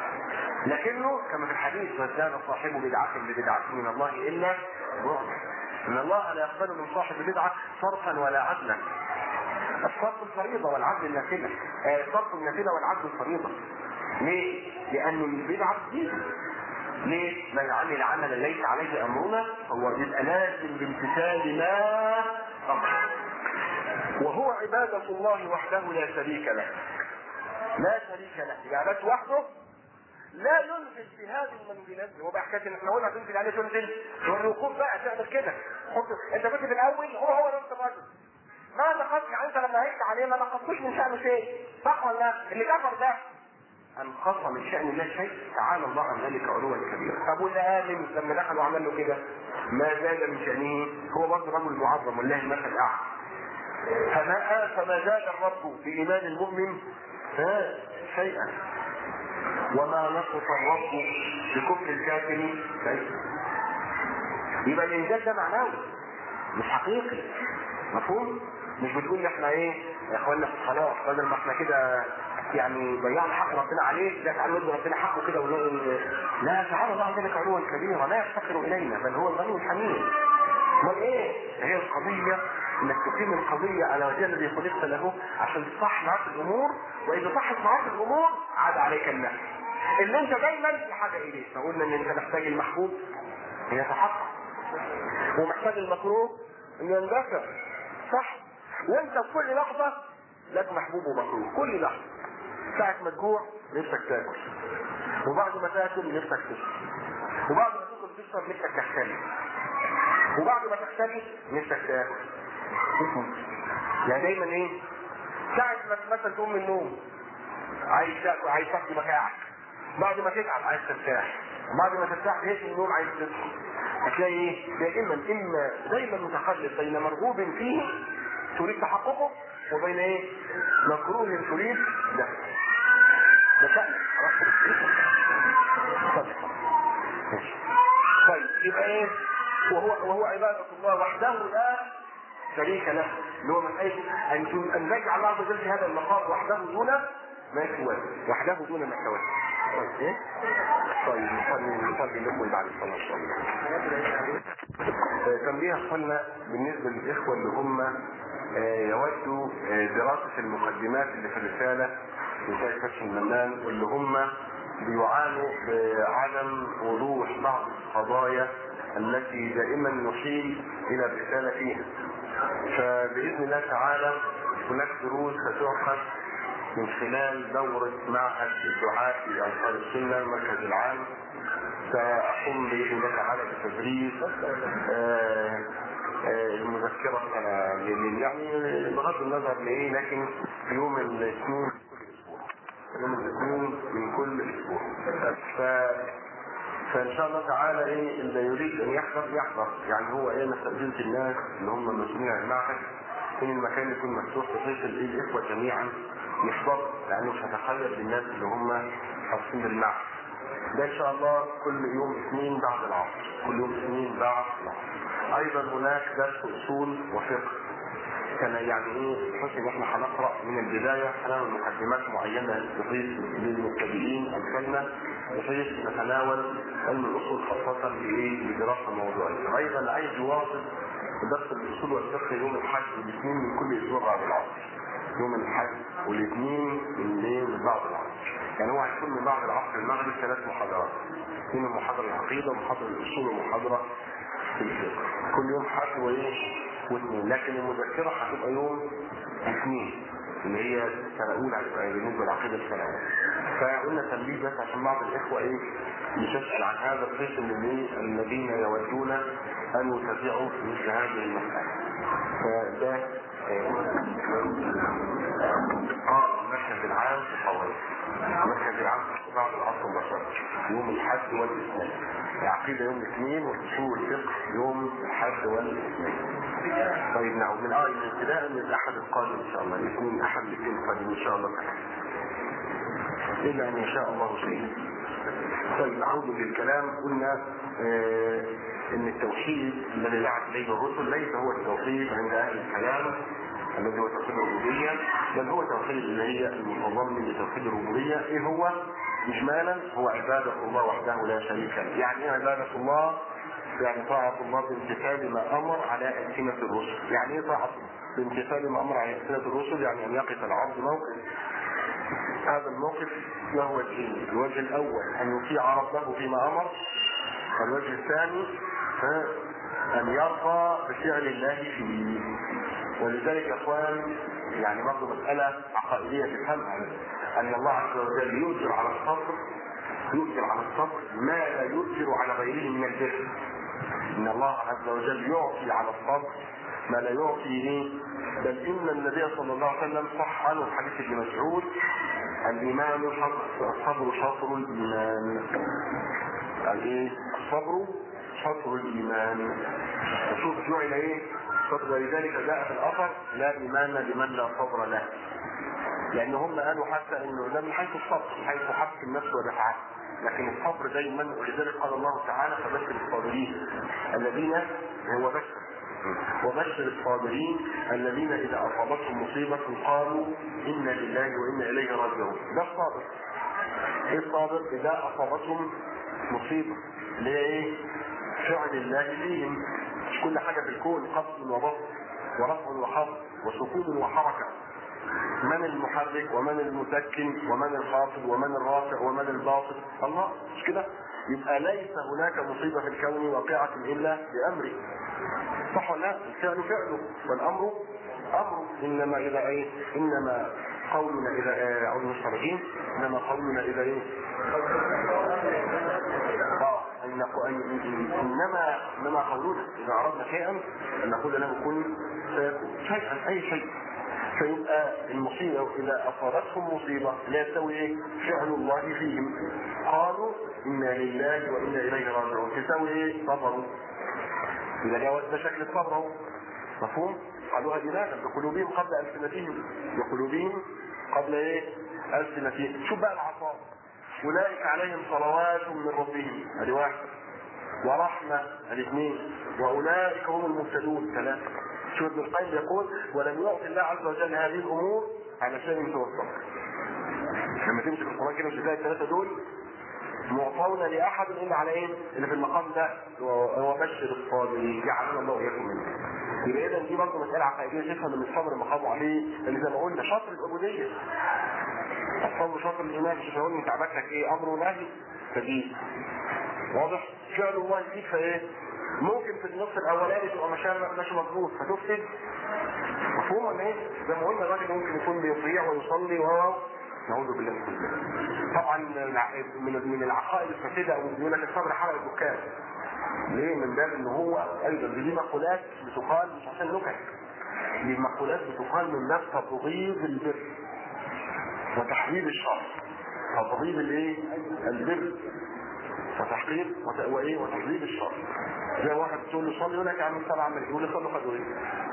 لكنه كما في الحديث وازداد صاحبه بدعة ببدعة من الله الا بعد ان الله لا يقبل من صاحب بدعه صرفا ولا عدلا الصرف الفريضه والعدل النافله آه، صرف النافله والعدل الفريضه ليه؟ لان البدعه دين ليه؟ من عمل عملا ليس عليه امرنا هو يبقى لازم بامتثال ما امر وهو عبادة الله وحده لا شريك له لا شريك له يعني بس وحده لا ينزل في هذه المنزلات هو بقى حكايه ان احنا قلنا تنزل عليه تنزل هو الوقوف بقى تعمل كده حط انت كنت في الاول هو هو نفس الرجل ما نقص يعني انت لما هيك عليه ما نقصتوش من شأنه شيء صح ولا لا؟ اللي كفر ده انقص من شأن الله شيء تعالى الله عن ذلك علوا كبيرا طب واللي آمن لما دخل وعمل له كده ما زاد من شأنه هو برضه رجل معظم والله المثل أعلى فما فما زاد الرب بإيمان المؤمن ها شيئا وما نقص الرب بكفر الكافر شيئا يبقى الإنجاز ده معنوي مش حقيقي مفهوم؟ مش بتقول لي احنا ايه يا اخوانا خلاص بدل ما احنا كده يعني ضيعنا حق ربنا عليه ده تعالوا ندي ربنا حقه كده ونقول لا تعالى الله عن ذلك علوا كبيرا لا يفتقر الينا بل هو الغني الحميد امال ايه؟ هي القضيه انك تقيم القضيه على وجه الذي خلقت له عشان تصح معاك الامور واذا صحت معاك الامور عاد عليك النفس اللي انت دايما في حاجه اليه فقلنا ان انت محتاج المحبوب ان يتحقق ومحتاج المكروه ان يندفع صح وانت في كل لحظه لك محبوب ومكروه كل لحظه ساعة ما تجوع نفسك تاكل وبعد ما تاكل نفسك تشرب وبعد ما تاكل تشرب نفسك تختلف وبعد ما تختلف نفسك تاكل يعني دايما ايه ساعة ما مثلا تقوم من النوم عايز تاكل عايز تاكل مكاعك بعد ما تتعب عايز ترتاح بعد ما ترتاح تهيئ النوم عايز تصحى هتلاقي ايه دائما اما دايما متخلف بين مرغوب فيه تريد تحققه وبين ايه مكروه تريد ده ده شأن ماشي. طيب يبقى ايه وهو وهو عبادة الله وحده لا شريك له اللي هو مسألة أن أن نجعل الله عز وجل في هذا المقام وحده دون ما سواه وحده دون ما سواه طيب ايه؟ طيب نصلي نصلي لكم بعد الصلاة إن شاء الله. آه، تنبيه قلنا بالنسبة للإخوة اللي هم آه، يودوا آه، دراسة المقدمات اللي في الرسالة لشيخ فتح المنان واللي هم بيعانوا بعدم وضوح بعض القضايا التي دائما نحيل إلى الرسالة فيها. فبإذن الله تعالى هناك دروس ستؤخذ من خلال دورة معهد الدعاء في أنصار السنة المركز العام سأقوم بإذن الله تعالى بتدريس آه، آه، المذكرة آه، لل- يعني بغض النظر لإيه لكن في يوم الاثنين يوم الاثنين من كل أسبوع ف فان شاء الله تعالى ايه اللي يريد ان يحضر يحضر يعني هو ايه نستأذنت الناس اللي هم مسؤولين عن المعهد ان المكان يكون مفتوح بحيث الايه الاخوه جميعا يحضروا لانه مش هتخيل بالناس اللي هم حاصلين بالمعهد ده ان شاء الله كل يوم اثنين بعد العصر كل يوم اثنين بعد العصر ايضا هناك درس اصول وفقه كان يعني ايه بحيث ان احنا هنقرا من البدايه هنعمل مقدمات معينه بحيث للمبتدئين امثالنا بحيث نتناول علم الاصول خاصه بايه بدراسه موضوعيه ايضا عايز يواصل درس الاصول والفقه يوم الاحد والاثنين من كل اسبوع بعد العصر يوم الاحد والاثنين من ايه من بعد العصر يعني هو هيكون من بعد العصر المغرب ثلاث محاضرات اثنين محاضره العقيده ومحاضره الاصول ومحاضره في الفقه كل يوم حد وايه واثنين لكن المذكره هتبقى يوم اثنين اللي هي سنه اولى هتبقى بالنسبه للعقيده السنه اولى فقلنا تنبيه بس عشان بعض الاخوه ايه يسال عن هذا القسم من إيه؟ الذين يودون ان يتابعوا في مثل هذه المساله فده اه المركز العام في حوالي المركز العام في بعض العصر المباشرة يوم الحد والاثنين العقيدة يوم الاثنين والاصول الفقه يوم الحد والاثنين طيب نعم من اه من ابتداء من الاحد القادم ان شاء الله الاثنين احد الاثنين القادم ان شاء الله تعالى الا ان يشاء الله شيء طيب نعود للكلام قلنا آه ان التوحيد الذي دعت اليه الرسل ليس هو التوحيد عند اهل الكلام الذي هو توحيد الربوبيه بل هو توحيد اللي هي المتضمن لتوحيد الربوبيه ايه هو اجمالا هو عباده الله وحده لا شريك له يعني ايه عباده الله يعني طاعة الله بامتثال ما أمر على ألسنة الرسل يعني إيه طاعة بامتثال ما أمر على ألسنة الرسل يعني أن يقف العبد موقف هذا الموقف له وجهين الوجه الأول أن يطيع ربه فيما أمر الوجه الثاني ها، أن يرضى بفعل الله فيه ولذلك يا اخوان يعني برضه مسألة عقائدية تفهمها أن الله عز وجل يؤجر على الصبر يؤجر على الصبر ما لا يؤجر على غيره من البر إن الله عز وجل يعطي على الصبر ما لا يعطي إيه بل إن النبي صلى الله عليه وسلم صح عنه في حديث ابن مسعود الإيمان شطر الصبر شطر الإيمان قال إيه الصبر شطر الإيمان وشوف جعل إيه شطر ولذلك جاء في الأثر لا إيمان لمن لا صبر له لأن هم قالوا حتى إنه ده من حيث الصبر من حيث حبس النفس ودفعها لكن الصبر دايما ولذلك قال الله تعالى فبشر الصابرين الذين هو بشر وبشر الصابرين الذين اذا اصابتهم مصيبه قالوا انا لله وانا اليه راجعون ده الصابر ايه الصابر اذا اصابتهم مصيبه اللي هي ايه فعل الله فيهم مش كل حاجه في الكون قبض وبسط ورفع وخفض وسكون وحركه من المحرك ومن المسكن ومن الخافض ومن الرافع ومن الباسط الله مش كده يبقى ليس هناك مصيبه في الكون واقعه الا بامره صح ولا لا؟ الفعل فعله والامر امره انما اذا ايه انما قولنا اذا آه، اعوذ بالله من الشيطان الرجيم انما قولنا اذا ايه اه ان نقول إن- إن- انما انما قولنا اذا اردنا شيئا ان نقول له كن فيكون شيئا اي شيء فيبقى المصيبة إذا أصابتهم مصيبة لا يستوي إيه؟ فعل الله فيهم قالوا إنا لله وإنا إليه راجعون تساوي إيه؟ صبروا يبقى ده ده شكل الصبر اهو مفهوم؟ قالوها دماغا بقلوبهم قبل ألسنتهم بقلوبهم قبل إيه؟ ألسنتهم شوف بقى العطاء أولئك عليهم صلوات من ربهم ادي واحد ورحمة ادي اثنين وأولئك هم المهتدون ثلاثة شوف ابن القيم يقول ولم يعطي الله عز وجل هذه الأمور علشان يتوسط لما تمسك القرآن كده وتلاقي الثلاثة دول معطون لأحد إلا على إيه؟ اللي في المقام ده وبشر الصابرين جعلنا الله وإياكم منه يبقى إذا دي برضه مسألة عقائدية تفهم إن الصبر مقامه عليه لأن زي ما قلنا شطر العبودية الصبر شطر الإيمان مش هقول أنت عبادتك إيه أمر ونهي فدي واضح؟ فعل الله فيك فإيه؟ ممكن في النص الأولاني تبقى مشاعر ماشي مظبوط فتفسد مفهوم ولا إيه؟ زي ما قلنا الراجل ممكن يكون بيطيع ويصلي و نعوذ بالله من كل ذلك. طبعا من من العقائد الفاسده او يقول لك الصبر حرق الدكان. ليه؟ من باب ان هو ايضا دي مقولات بتقال مش عشان نكت. دي مقولات بتقال من باب تبغيض البر وتحريم الشر. تبغيض الايه؟ البر وتحقير وت- وايه؟ وتحريم الشر. زي واحد تقول له صلي يقول لك يا عم الصلاه عمل يقول له صلوا خدوا ايه؟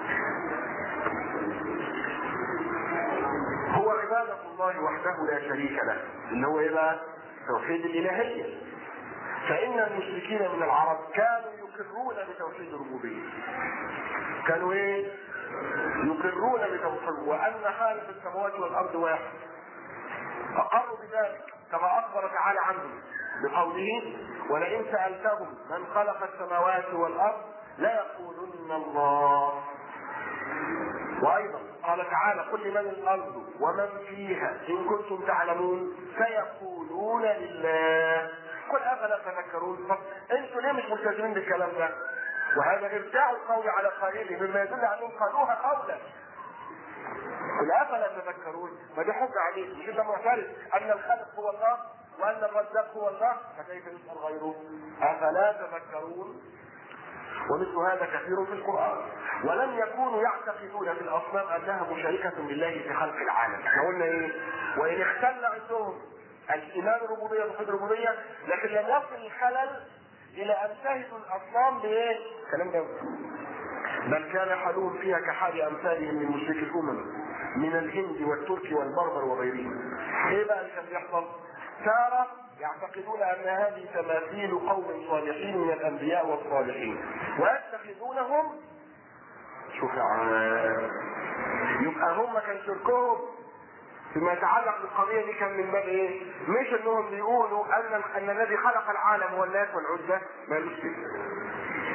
هو عبادة الله وحده لا شريك له اللي هو ايه بقى؟ توحيد الإلهية فإن المشركين من العرب كانوا يقرون بتوحيد الربوبية كانوا ايه؟ يقرون بتوحيد وأن خالق السماوات والأرض واحد أقروا بذلك كما أخبر تعالى عنهم بقوله ولئن سألتهم من خلق السماوات والأرض ليقولن الله وايضا قال تعالى قل لمن الارض ومن فيها ان كنتم تعلمون سيقولون لله قل افلا تذكرون طب انتوا ليه مش ملتزمين بالكلام ده وهذا ارجاع القول على قائله مما يدل على انهم قالوها قولا قل افلا تذكرون ما دي حجه عليك مش انت معترف ان الخالق هو الله وان الرزاق هو الله فكيف يسال غيره افلا تذكرون ومثل هذا كثير في القرآن ولم يكونوا يعتقدون في الأصنام أنها مشاركة بالله في خلق العالم احنا قلنا إيه وإن اختل عندهم الإيمان الربوبية وتوحيد الربوبية لكن لم يصل الخلل إلى أن شهدوا الأصنام بإيه؟ كلام ده بل كان حالهم فيها كحال أمثالهم من مشرك الأمم من الهند والترك والبربر وغيرهم إيه بقى اللي كان بيحصل؟ تارة يعتقدون ان هذه تماثيل قوم صالحين من الانبياء والصالحين ويتخذونهم شوف يا عم يبقى هم كان شركهم فيما يتعلق بالقضيه دي كان من باب ايه؟ مش انهم بيقولوا ان ان الذي خلق العالم هو اللات والعزى مالوش كده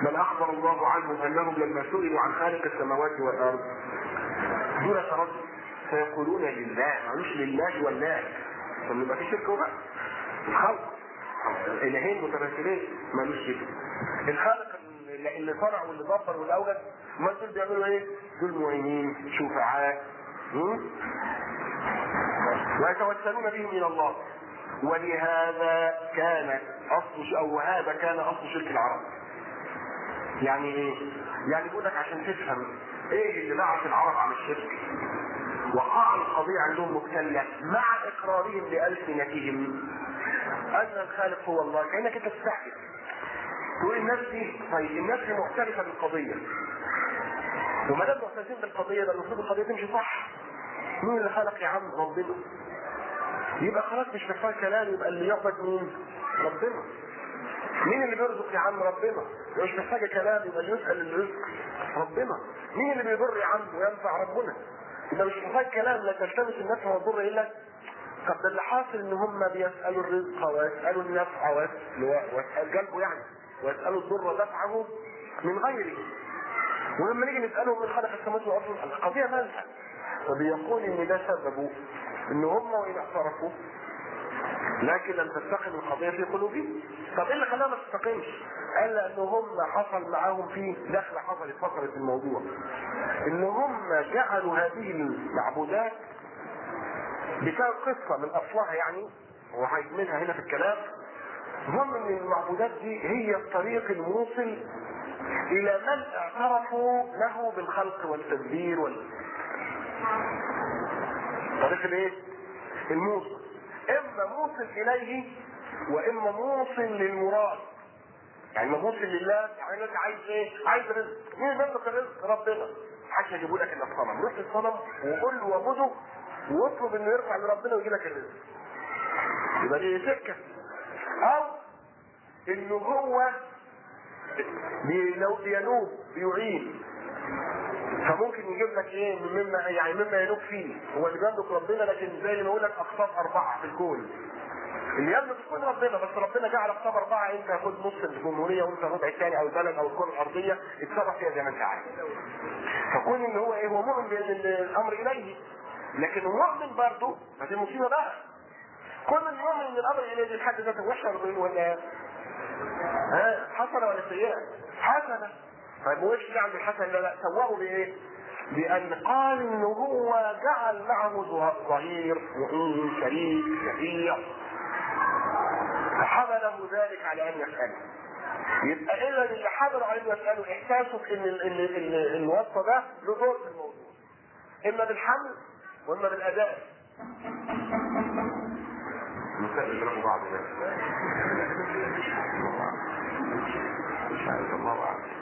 بل اخبر الله عنهم انهم لما سئلوا عن خالق السماوات والارض دون تردد سيقولون لله ملوش لله والله عشان يبقى في شرك بقى الخلق الهين متماثلين ملوش شرك الخالق اللي اللي صنع واللي دبر واللي اوجد ما دول بيعملوا ايه؟ دول معينين شفعاء هم؟ ويتوسلون بهم الى الله ولهذا كان اصل او هذا كان اصل شرك العرب يعني ايه؟ يعني بيقول لك عشان تفهم ايه اللي بعث العرب عن الشرك وقع القضية عندهم مبتلة مع اقرارهم بألسنتهم ان الخالق هو الله كأنك انت تستعجب تقول الناس دي طيب الناس دي مختلفة بالقضية وما دام مختلفين بالقضية ده المفروض القضية تمشي صح مين اللي خلق يا عم ربنا يبقى خلاص مش محتاج كلام يبقى اللي يعبد مين ربنا مين اللي بيرزق يا عم ربنا يبقى مش محتاجه كلام يبقى اللي يسال الرزق ربنا مين اللي بيضر يا عم وينفع ربنا يبقى مش محتاج كلام لا تلتمس النفع والضر الا طب ده اللي حاصل ان هم بيسالوا الرزق ويسالوا النفع ويسالوا ويسال قلبه يعني ويسالوا الضر دفعه من غيره ولما نيجي نسالهم من خلق السماوات والارض القضيه مالها فبيقول ان ده سببه ان هم وان اعترفوا لكن لم تستقم القضيه في قلوبهم طب ايه اللي خلاها ما تستقمش؟ قال لان هم حصل معاهم فيه دخله حصلت فصلت الموضوع ان هم جعلوا هذه المعبودات بسبب قصه من اصلها يعني وهيجي منها هنا في الكلام ظن ان المعبودات دي هي الطريق الموصل الى من اعترفوا له بالخلق والتدبير وال طريق الايه؟ الموصل اما موصل اليه واما موصل للمراد يعني ما موصل لله يعني انت عايز ايه؟ عايز رزق مين بيرزق الرزق؟ ربنا محدش هيجيبه لك الا الصنم روح للصنم وقول له واعبده واطلب انه يرفع لربنا ويجي لك الرزق يبقى دي سكه او انه هو بي- بينوب بيعين فممكن يجيب لك ايه مما يعني مما ينوب فيه هو اللي بيملك ربنا لكن زي ما يقول لك اقساط اربعه في الكون اللي يملك الكون ربنا بس ربنا جعل اقساط اربعه انت خد نص الجمهوريه وانت الربع الثاني او البلد او الكره الارضيه اتصرف فيها زي ما انت عايز فكون ان هو ايه هو مؤمن بان الامر اليه لكن المؤمن برضه هذه مصيبه بقى كل من يؤمن ان الامر اليه دي لحد ذاته وحشه ولا ها حسنه ولا سيئه؟ حسنه طيب وش يعني الحسن لا لا سواه بايه؟ بان قال ان هو جعل معه ظهير معين شريك شفيع فحمله ذلك على ان يساله يبقى اذا اللي حمله على ان يساله احساسه ان ال- ان ال- الوصفه ده له دور في الموضوع اما بالحمل واما بالاداء المسائل يضربوا بعض ده مش عارف الله اعلم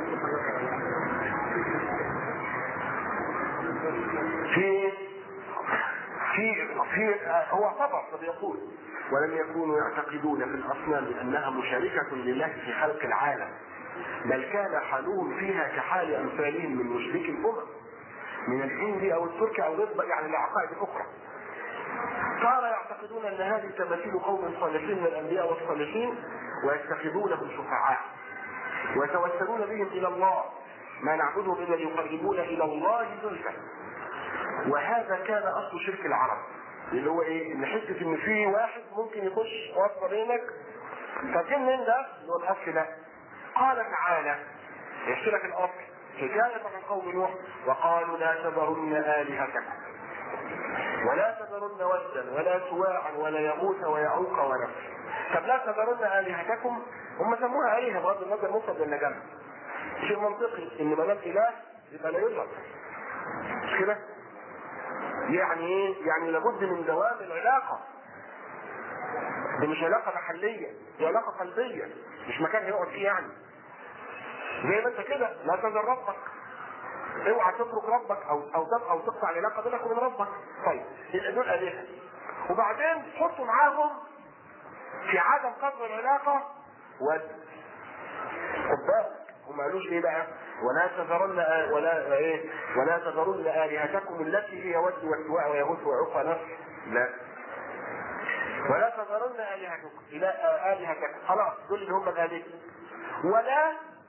في في في هو اعتبر فبيقول ولم يكونوا يعتقدون في الاصنام انها مشاركه لله في خلق العالم بل كان حالهم فيها كحال امثالهم من مشرك الامم من الهند او الترك او غير يعني العقائد الاخرى صار يعتقدون ان هذه تماثيل قوم صالحين من الانبياء والصالحين ويتخذونهم شفعاء ويتوسلون بهم الى الله ما نعبدهم الا ليقربونا الى الله زلفى وهذا كان اصل شرك العرب اللي هو ايه؟ ان حته ان في واحد ممكن يخش واسطه بينك فكان من ده اللي هو الاصل ده قال تعالى يحكي لك الاصل حكايه عن قوم نوح وقالوا لا تذرن الهتكم ولا تذرن ودا ولا سواعا ولا يغوث ويعوق ونسر طب لا تذرن الهتكم هم سموها الهه بغض النظر مفرد ولا جمع شيء منطقي ان ما دام اله يبقى لا يضرب مش كده؟ يعني ايه؟ يعني لابد من دوام العلاقه دي مش علاقه محليه دي علاقه قلبيه مش مكان هيقعد فيه يعني زي ما انت كده لا تذر ربك اوعى تترك ربك او او تق- او تقطع العلاقه بينك وبين ربك طيب يبقى دول الهه وبعدين تحطوا معاهم في عدم قطع العلاقه ود خد بالك هم قالوش ايه بقى ولا تذرن آ- ولا ايه ولا تذرن الهتكم التي هي ود وسواع ويغوث ويعوق نصر لا ولا تذرن الهتكم الى آ- الهتكم خلاص دول اللي هم الالهه ولا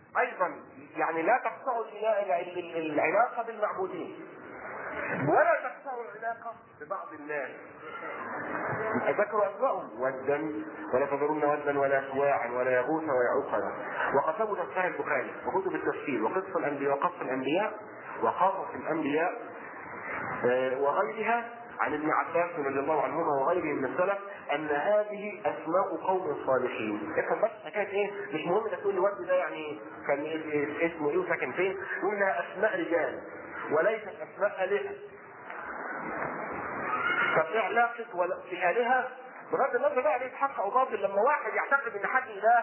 ايضا يعني لا تقطعوا الع- الع- العلاقه بالمعبودين ولا تقطعوا العلاقه ببعض الناس ذكروا اسمائهم ودا ولا تذرون ودا ولا سواعا ولا يغوث ويعوق وقد ثبت في صحيح البخاري وكتب التفسير وقصص الانبياء وقصص الانبياء وقصص الانبياء آه، وغيرها عن ابن عباس رضي الله عنهما وغيرهم من السلف ان هذه اسماء قوم صالحين. افهم بس حكايه ايه؟ مش مهم انك تقول لي ود ده يعني كان إيه- إيه- اسمه ايه وساكن فين؟ يقول انها اسماء رجال وليست اسماء الهه. ففي علاقه ولا في الهه بغض النظر بقى ليه حق او باطل لما واحد يعتقد ان حد اله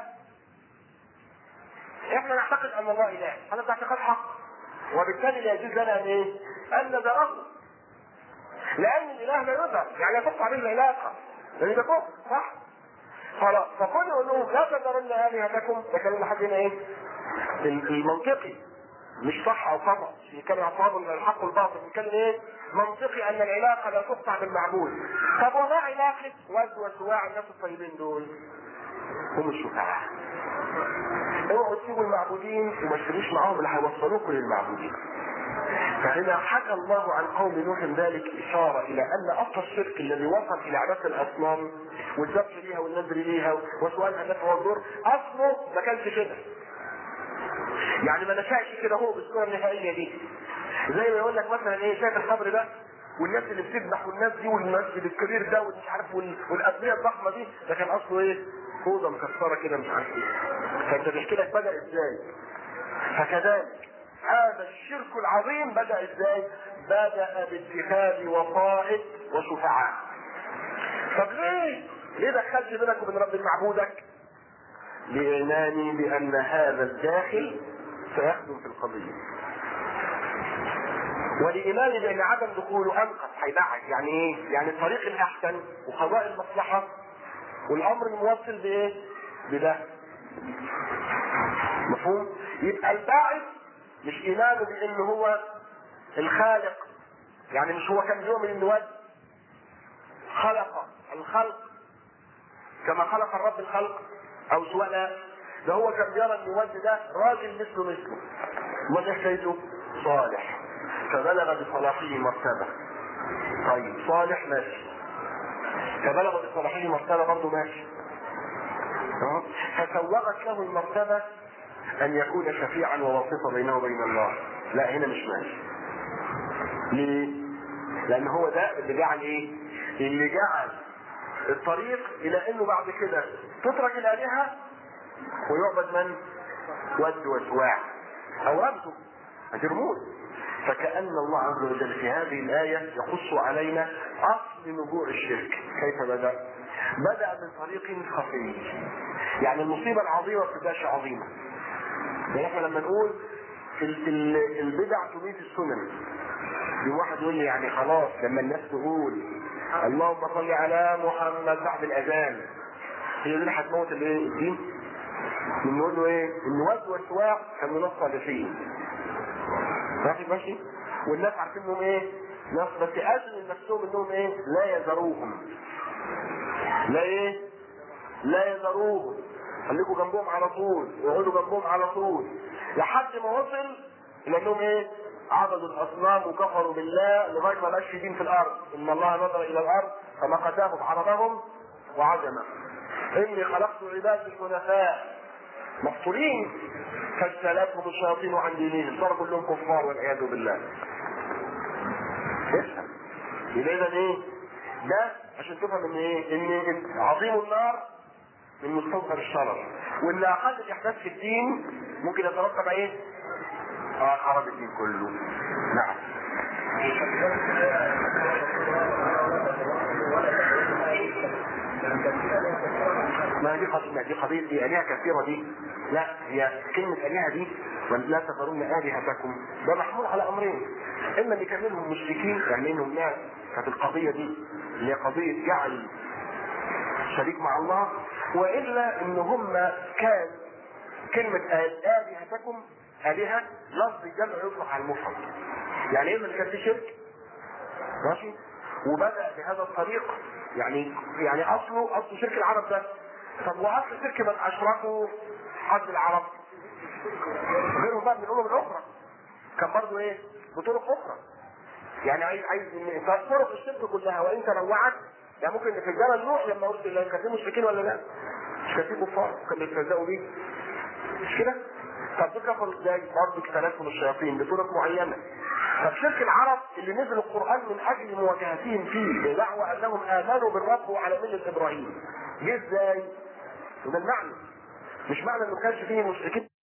احنا نعتقد ان الله اله هذا ده اعتقاد حق وبالتالي لا يجوز لنا ان ايه؟ ان نذره لان الاله لا يذر يعني يفك عليه العلاقه لان ده كفر صح؟ خلاص فكل يقول لهم لا تذرن الهتكم ده كلام لحد هنا ايه؟ المنطقي مش صح او خطا مش بيتكلم عن صواب الحق والباطل بيتكلم ايه؟ منطقي ان العلاقه لا تقطع بالمعبود طب وما علاقه ود وسواع الناس الطيبين دول؟ هم الشفعاء اوعوا تسيبوا المعبودين وما تشتروش معاهم اللي هيوصلوكم للمعبودين فهنا حكى الله عن قوم نوح ذلك إشارة إلى أن أصل الشرك الذي وصل إلى عبادة الأصنام والذبح ليها والنذر ليها وسؤالها النفع والضر أصله ما كانش كده. يعني ما نشأش كده هو بالصورة النهائية دي. زي ما يقول لك مثلا إيه شايف القبر ده والناس اللي بتذبح والناس دي والمسجد الكبير ده والمش عارف وال- والأبنية الضخمة دي ده كان أصله إيه؟ أوضة مكسرة كده مش عارف إيه. فأنت بيحكي لك بدأ إزاي؟ فكذلك هذا الشرك العظيم بدأ ازاي؟ بدأ باتخاذ وسائط وشفعاء. طب ليه؟ ليه دخلت بينك وبين رب معبودك؟ لإيماني بأن هذا الداخل سيخدم في القضية. ولإيماني بأن عدم دخوله أنقذ هيبعد، يعني إيه؟ يعني الطريق الأحسن وقضاء المصلحة والأمر الموصل بإيه؟ بده. مفهوم؟ يبقى الباعث مش ايمانه بان هو الخالق يعني مش هو كان يؤمن ان ود خلق الخلق كما خلق الرب الخلق او سواء لا ده هو كان يرى ان ود ده راجل مثله مثله امال ايه حكايته؟ صالح فبلغ بصلاحه مرتبه طيب صالح ماشي فبلغ بصلاحه مرتبه برضه ماشي ها؟ فسوغت له المرتبه ان يكون شفيعا وواسطه بينه وبين الله لا هنا مش ماشي ليه لان هو ده اللي جعل ايه اللي جعل الطريق الى انه بعد كده تترك الالهه ويعبد من ود وسواع او ربه هذه رموز فكأن الله عز وجل في هذه الآية يقص علينا أصل نبوع الشرك كيف بدأ؟ بدأ من طريق خفي يعني المصيبة العظيمة ما بتبقاش عظيمة يعني احنا لما نقول ال- ال- البدع تميت السنن في واحد يقول لي يعني خلاص لما الناس تقول اللهم صل على محمد بعد الاذان هي دي اللي هتموت الايه الدين نقول له ايه ان ود وسواع كانوا ناس صالحين ماشي ماشي والناس عارفين انهم ايه ناس بس اذن نفسهم انهم ايه لا يذروهم لا ايه لا يذروهم خليكوا جنبهم على طول ويقعدوا جنبهم على طول لحد ما وصل الى انهم ايه عبدوا الاصنام وكفروا بالله لغايه ما بقاش في دين في الارض ان الله نظر الى الارض فمقتهم عرضهم وعجمهم اني خلقت عبادي حنفاء مقتولين فاجتالتهم الشياطين عن دينهم صاروا كلهم كفار والعياذ بالله افهم يبقى اذا ايه ده عشان تفهم ان ايه ان عظيم النار من مستوطن الشرر وان اقل الاحداث في الدين ممكن يترتب عليه اه خراب الدين كله نعم ما دي قضية دي قضية دي آلهة كثيرة دي لا هي كلمة آلهة دي لا تذرون آلهتكم ده محمول على أمرين إما اللي كان منهم مشركين يعني منهم ناس كانت القضية دي اللي هي قضية جعل شريك مع الله وإلا إن هم كان كلمة آل- آلهتكم آلهة لفظ الجمع يطلق على المفرد يعني إيه اللي كان في شرك ماشي وبدأ بهذا الطريق يعني يعني اصله اصل شرك العرب ده طب واصل شرك من اشركوا حد العرب غيرهم بقى من الامم الاخرى كان برضه ايه بطرق اخرى يعني عايز عايز إن طرق الشرك كلها وان تنوعت يعني ممكن في زمن نوح لما قلت الله كان في مشركين ولا لا؟ مش كان في كفار كانوا بيستهزئوا بيه مش كده؟ طب دول كفروا ازاي؟ برضه اختلفوا الشياطين بطرق معينه طب شرك العرب اللي نزل القران من اجل مواجهتهم فيه بدعوى انهم امنوا بالرب وعلى مله ابراهيم جه ازاي؟ وده المعنى مش معنى انه كانش فيه مشركين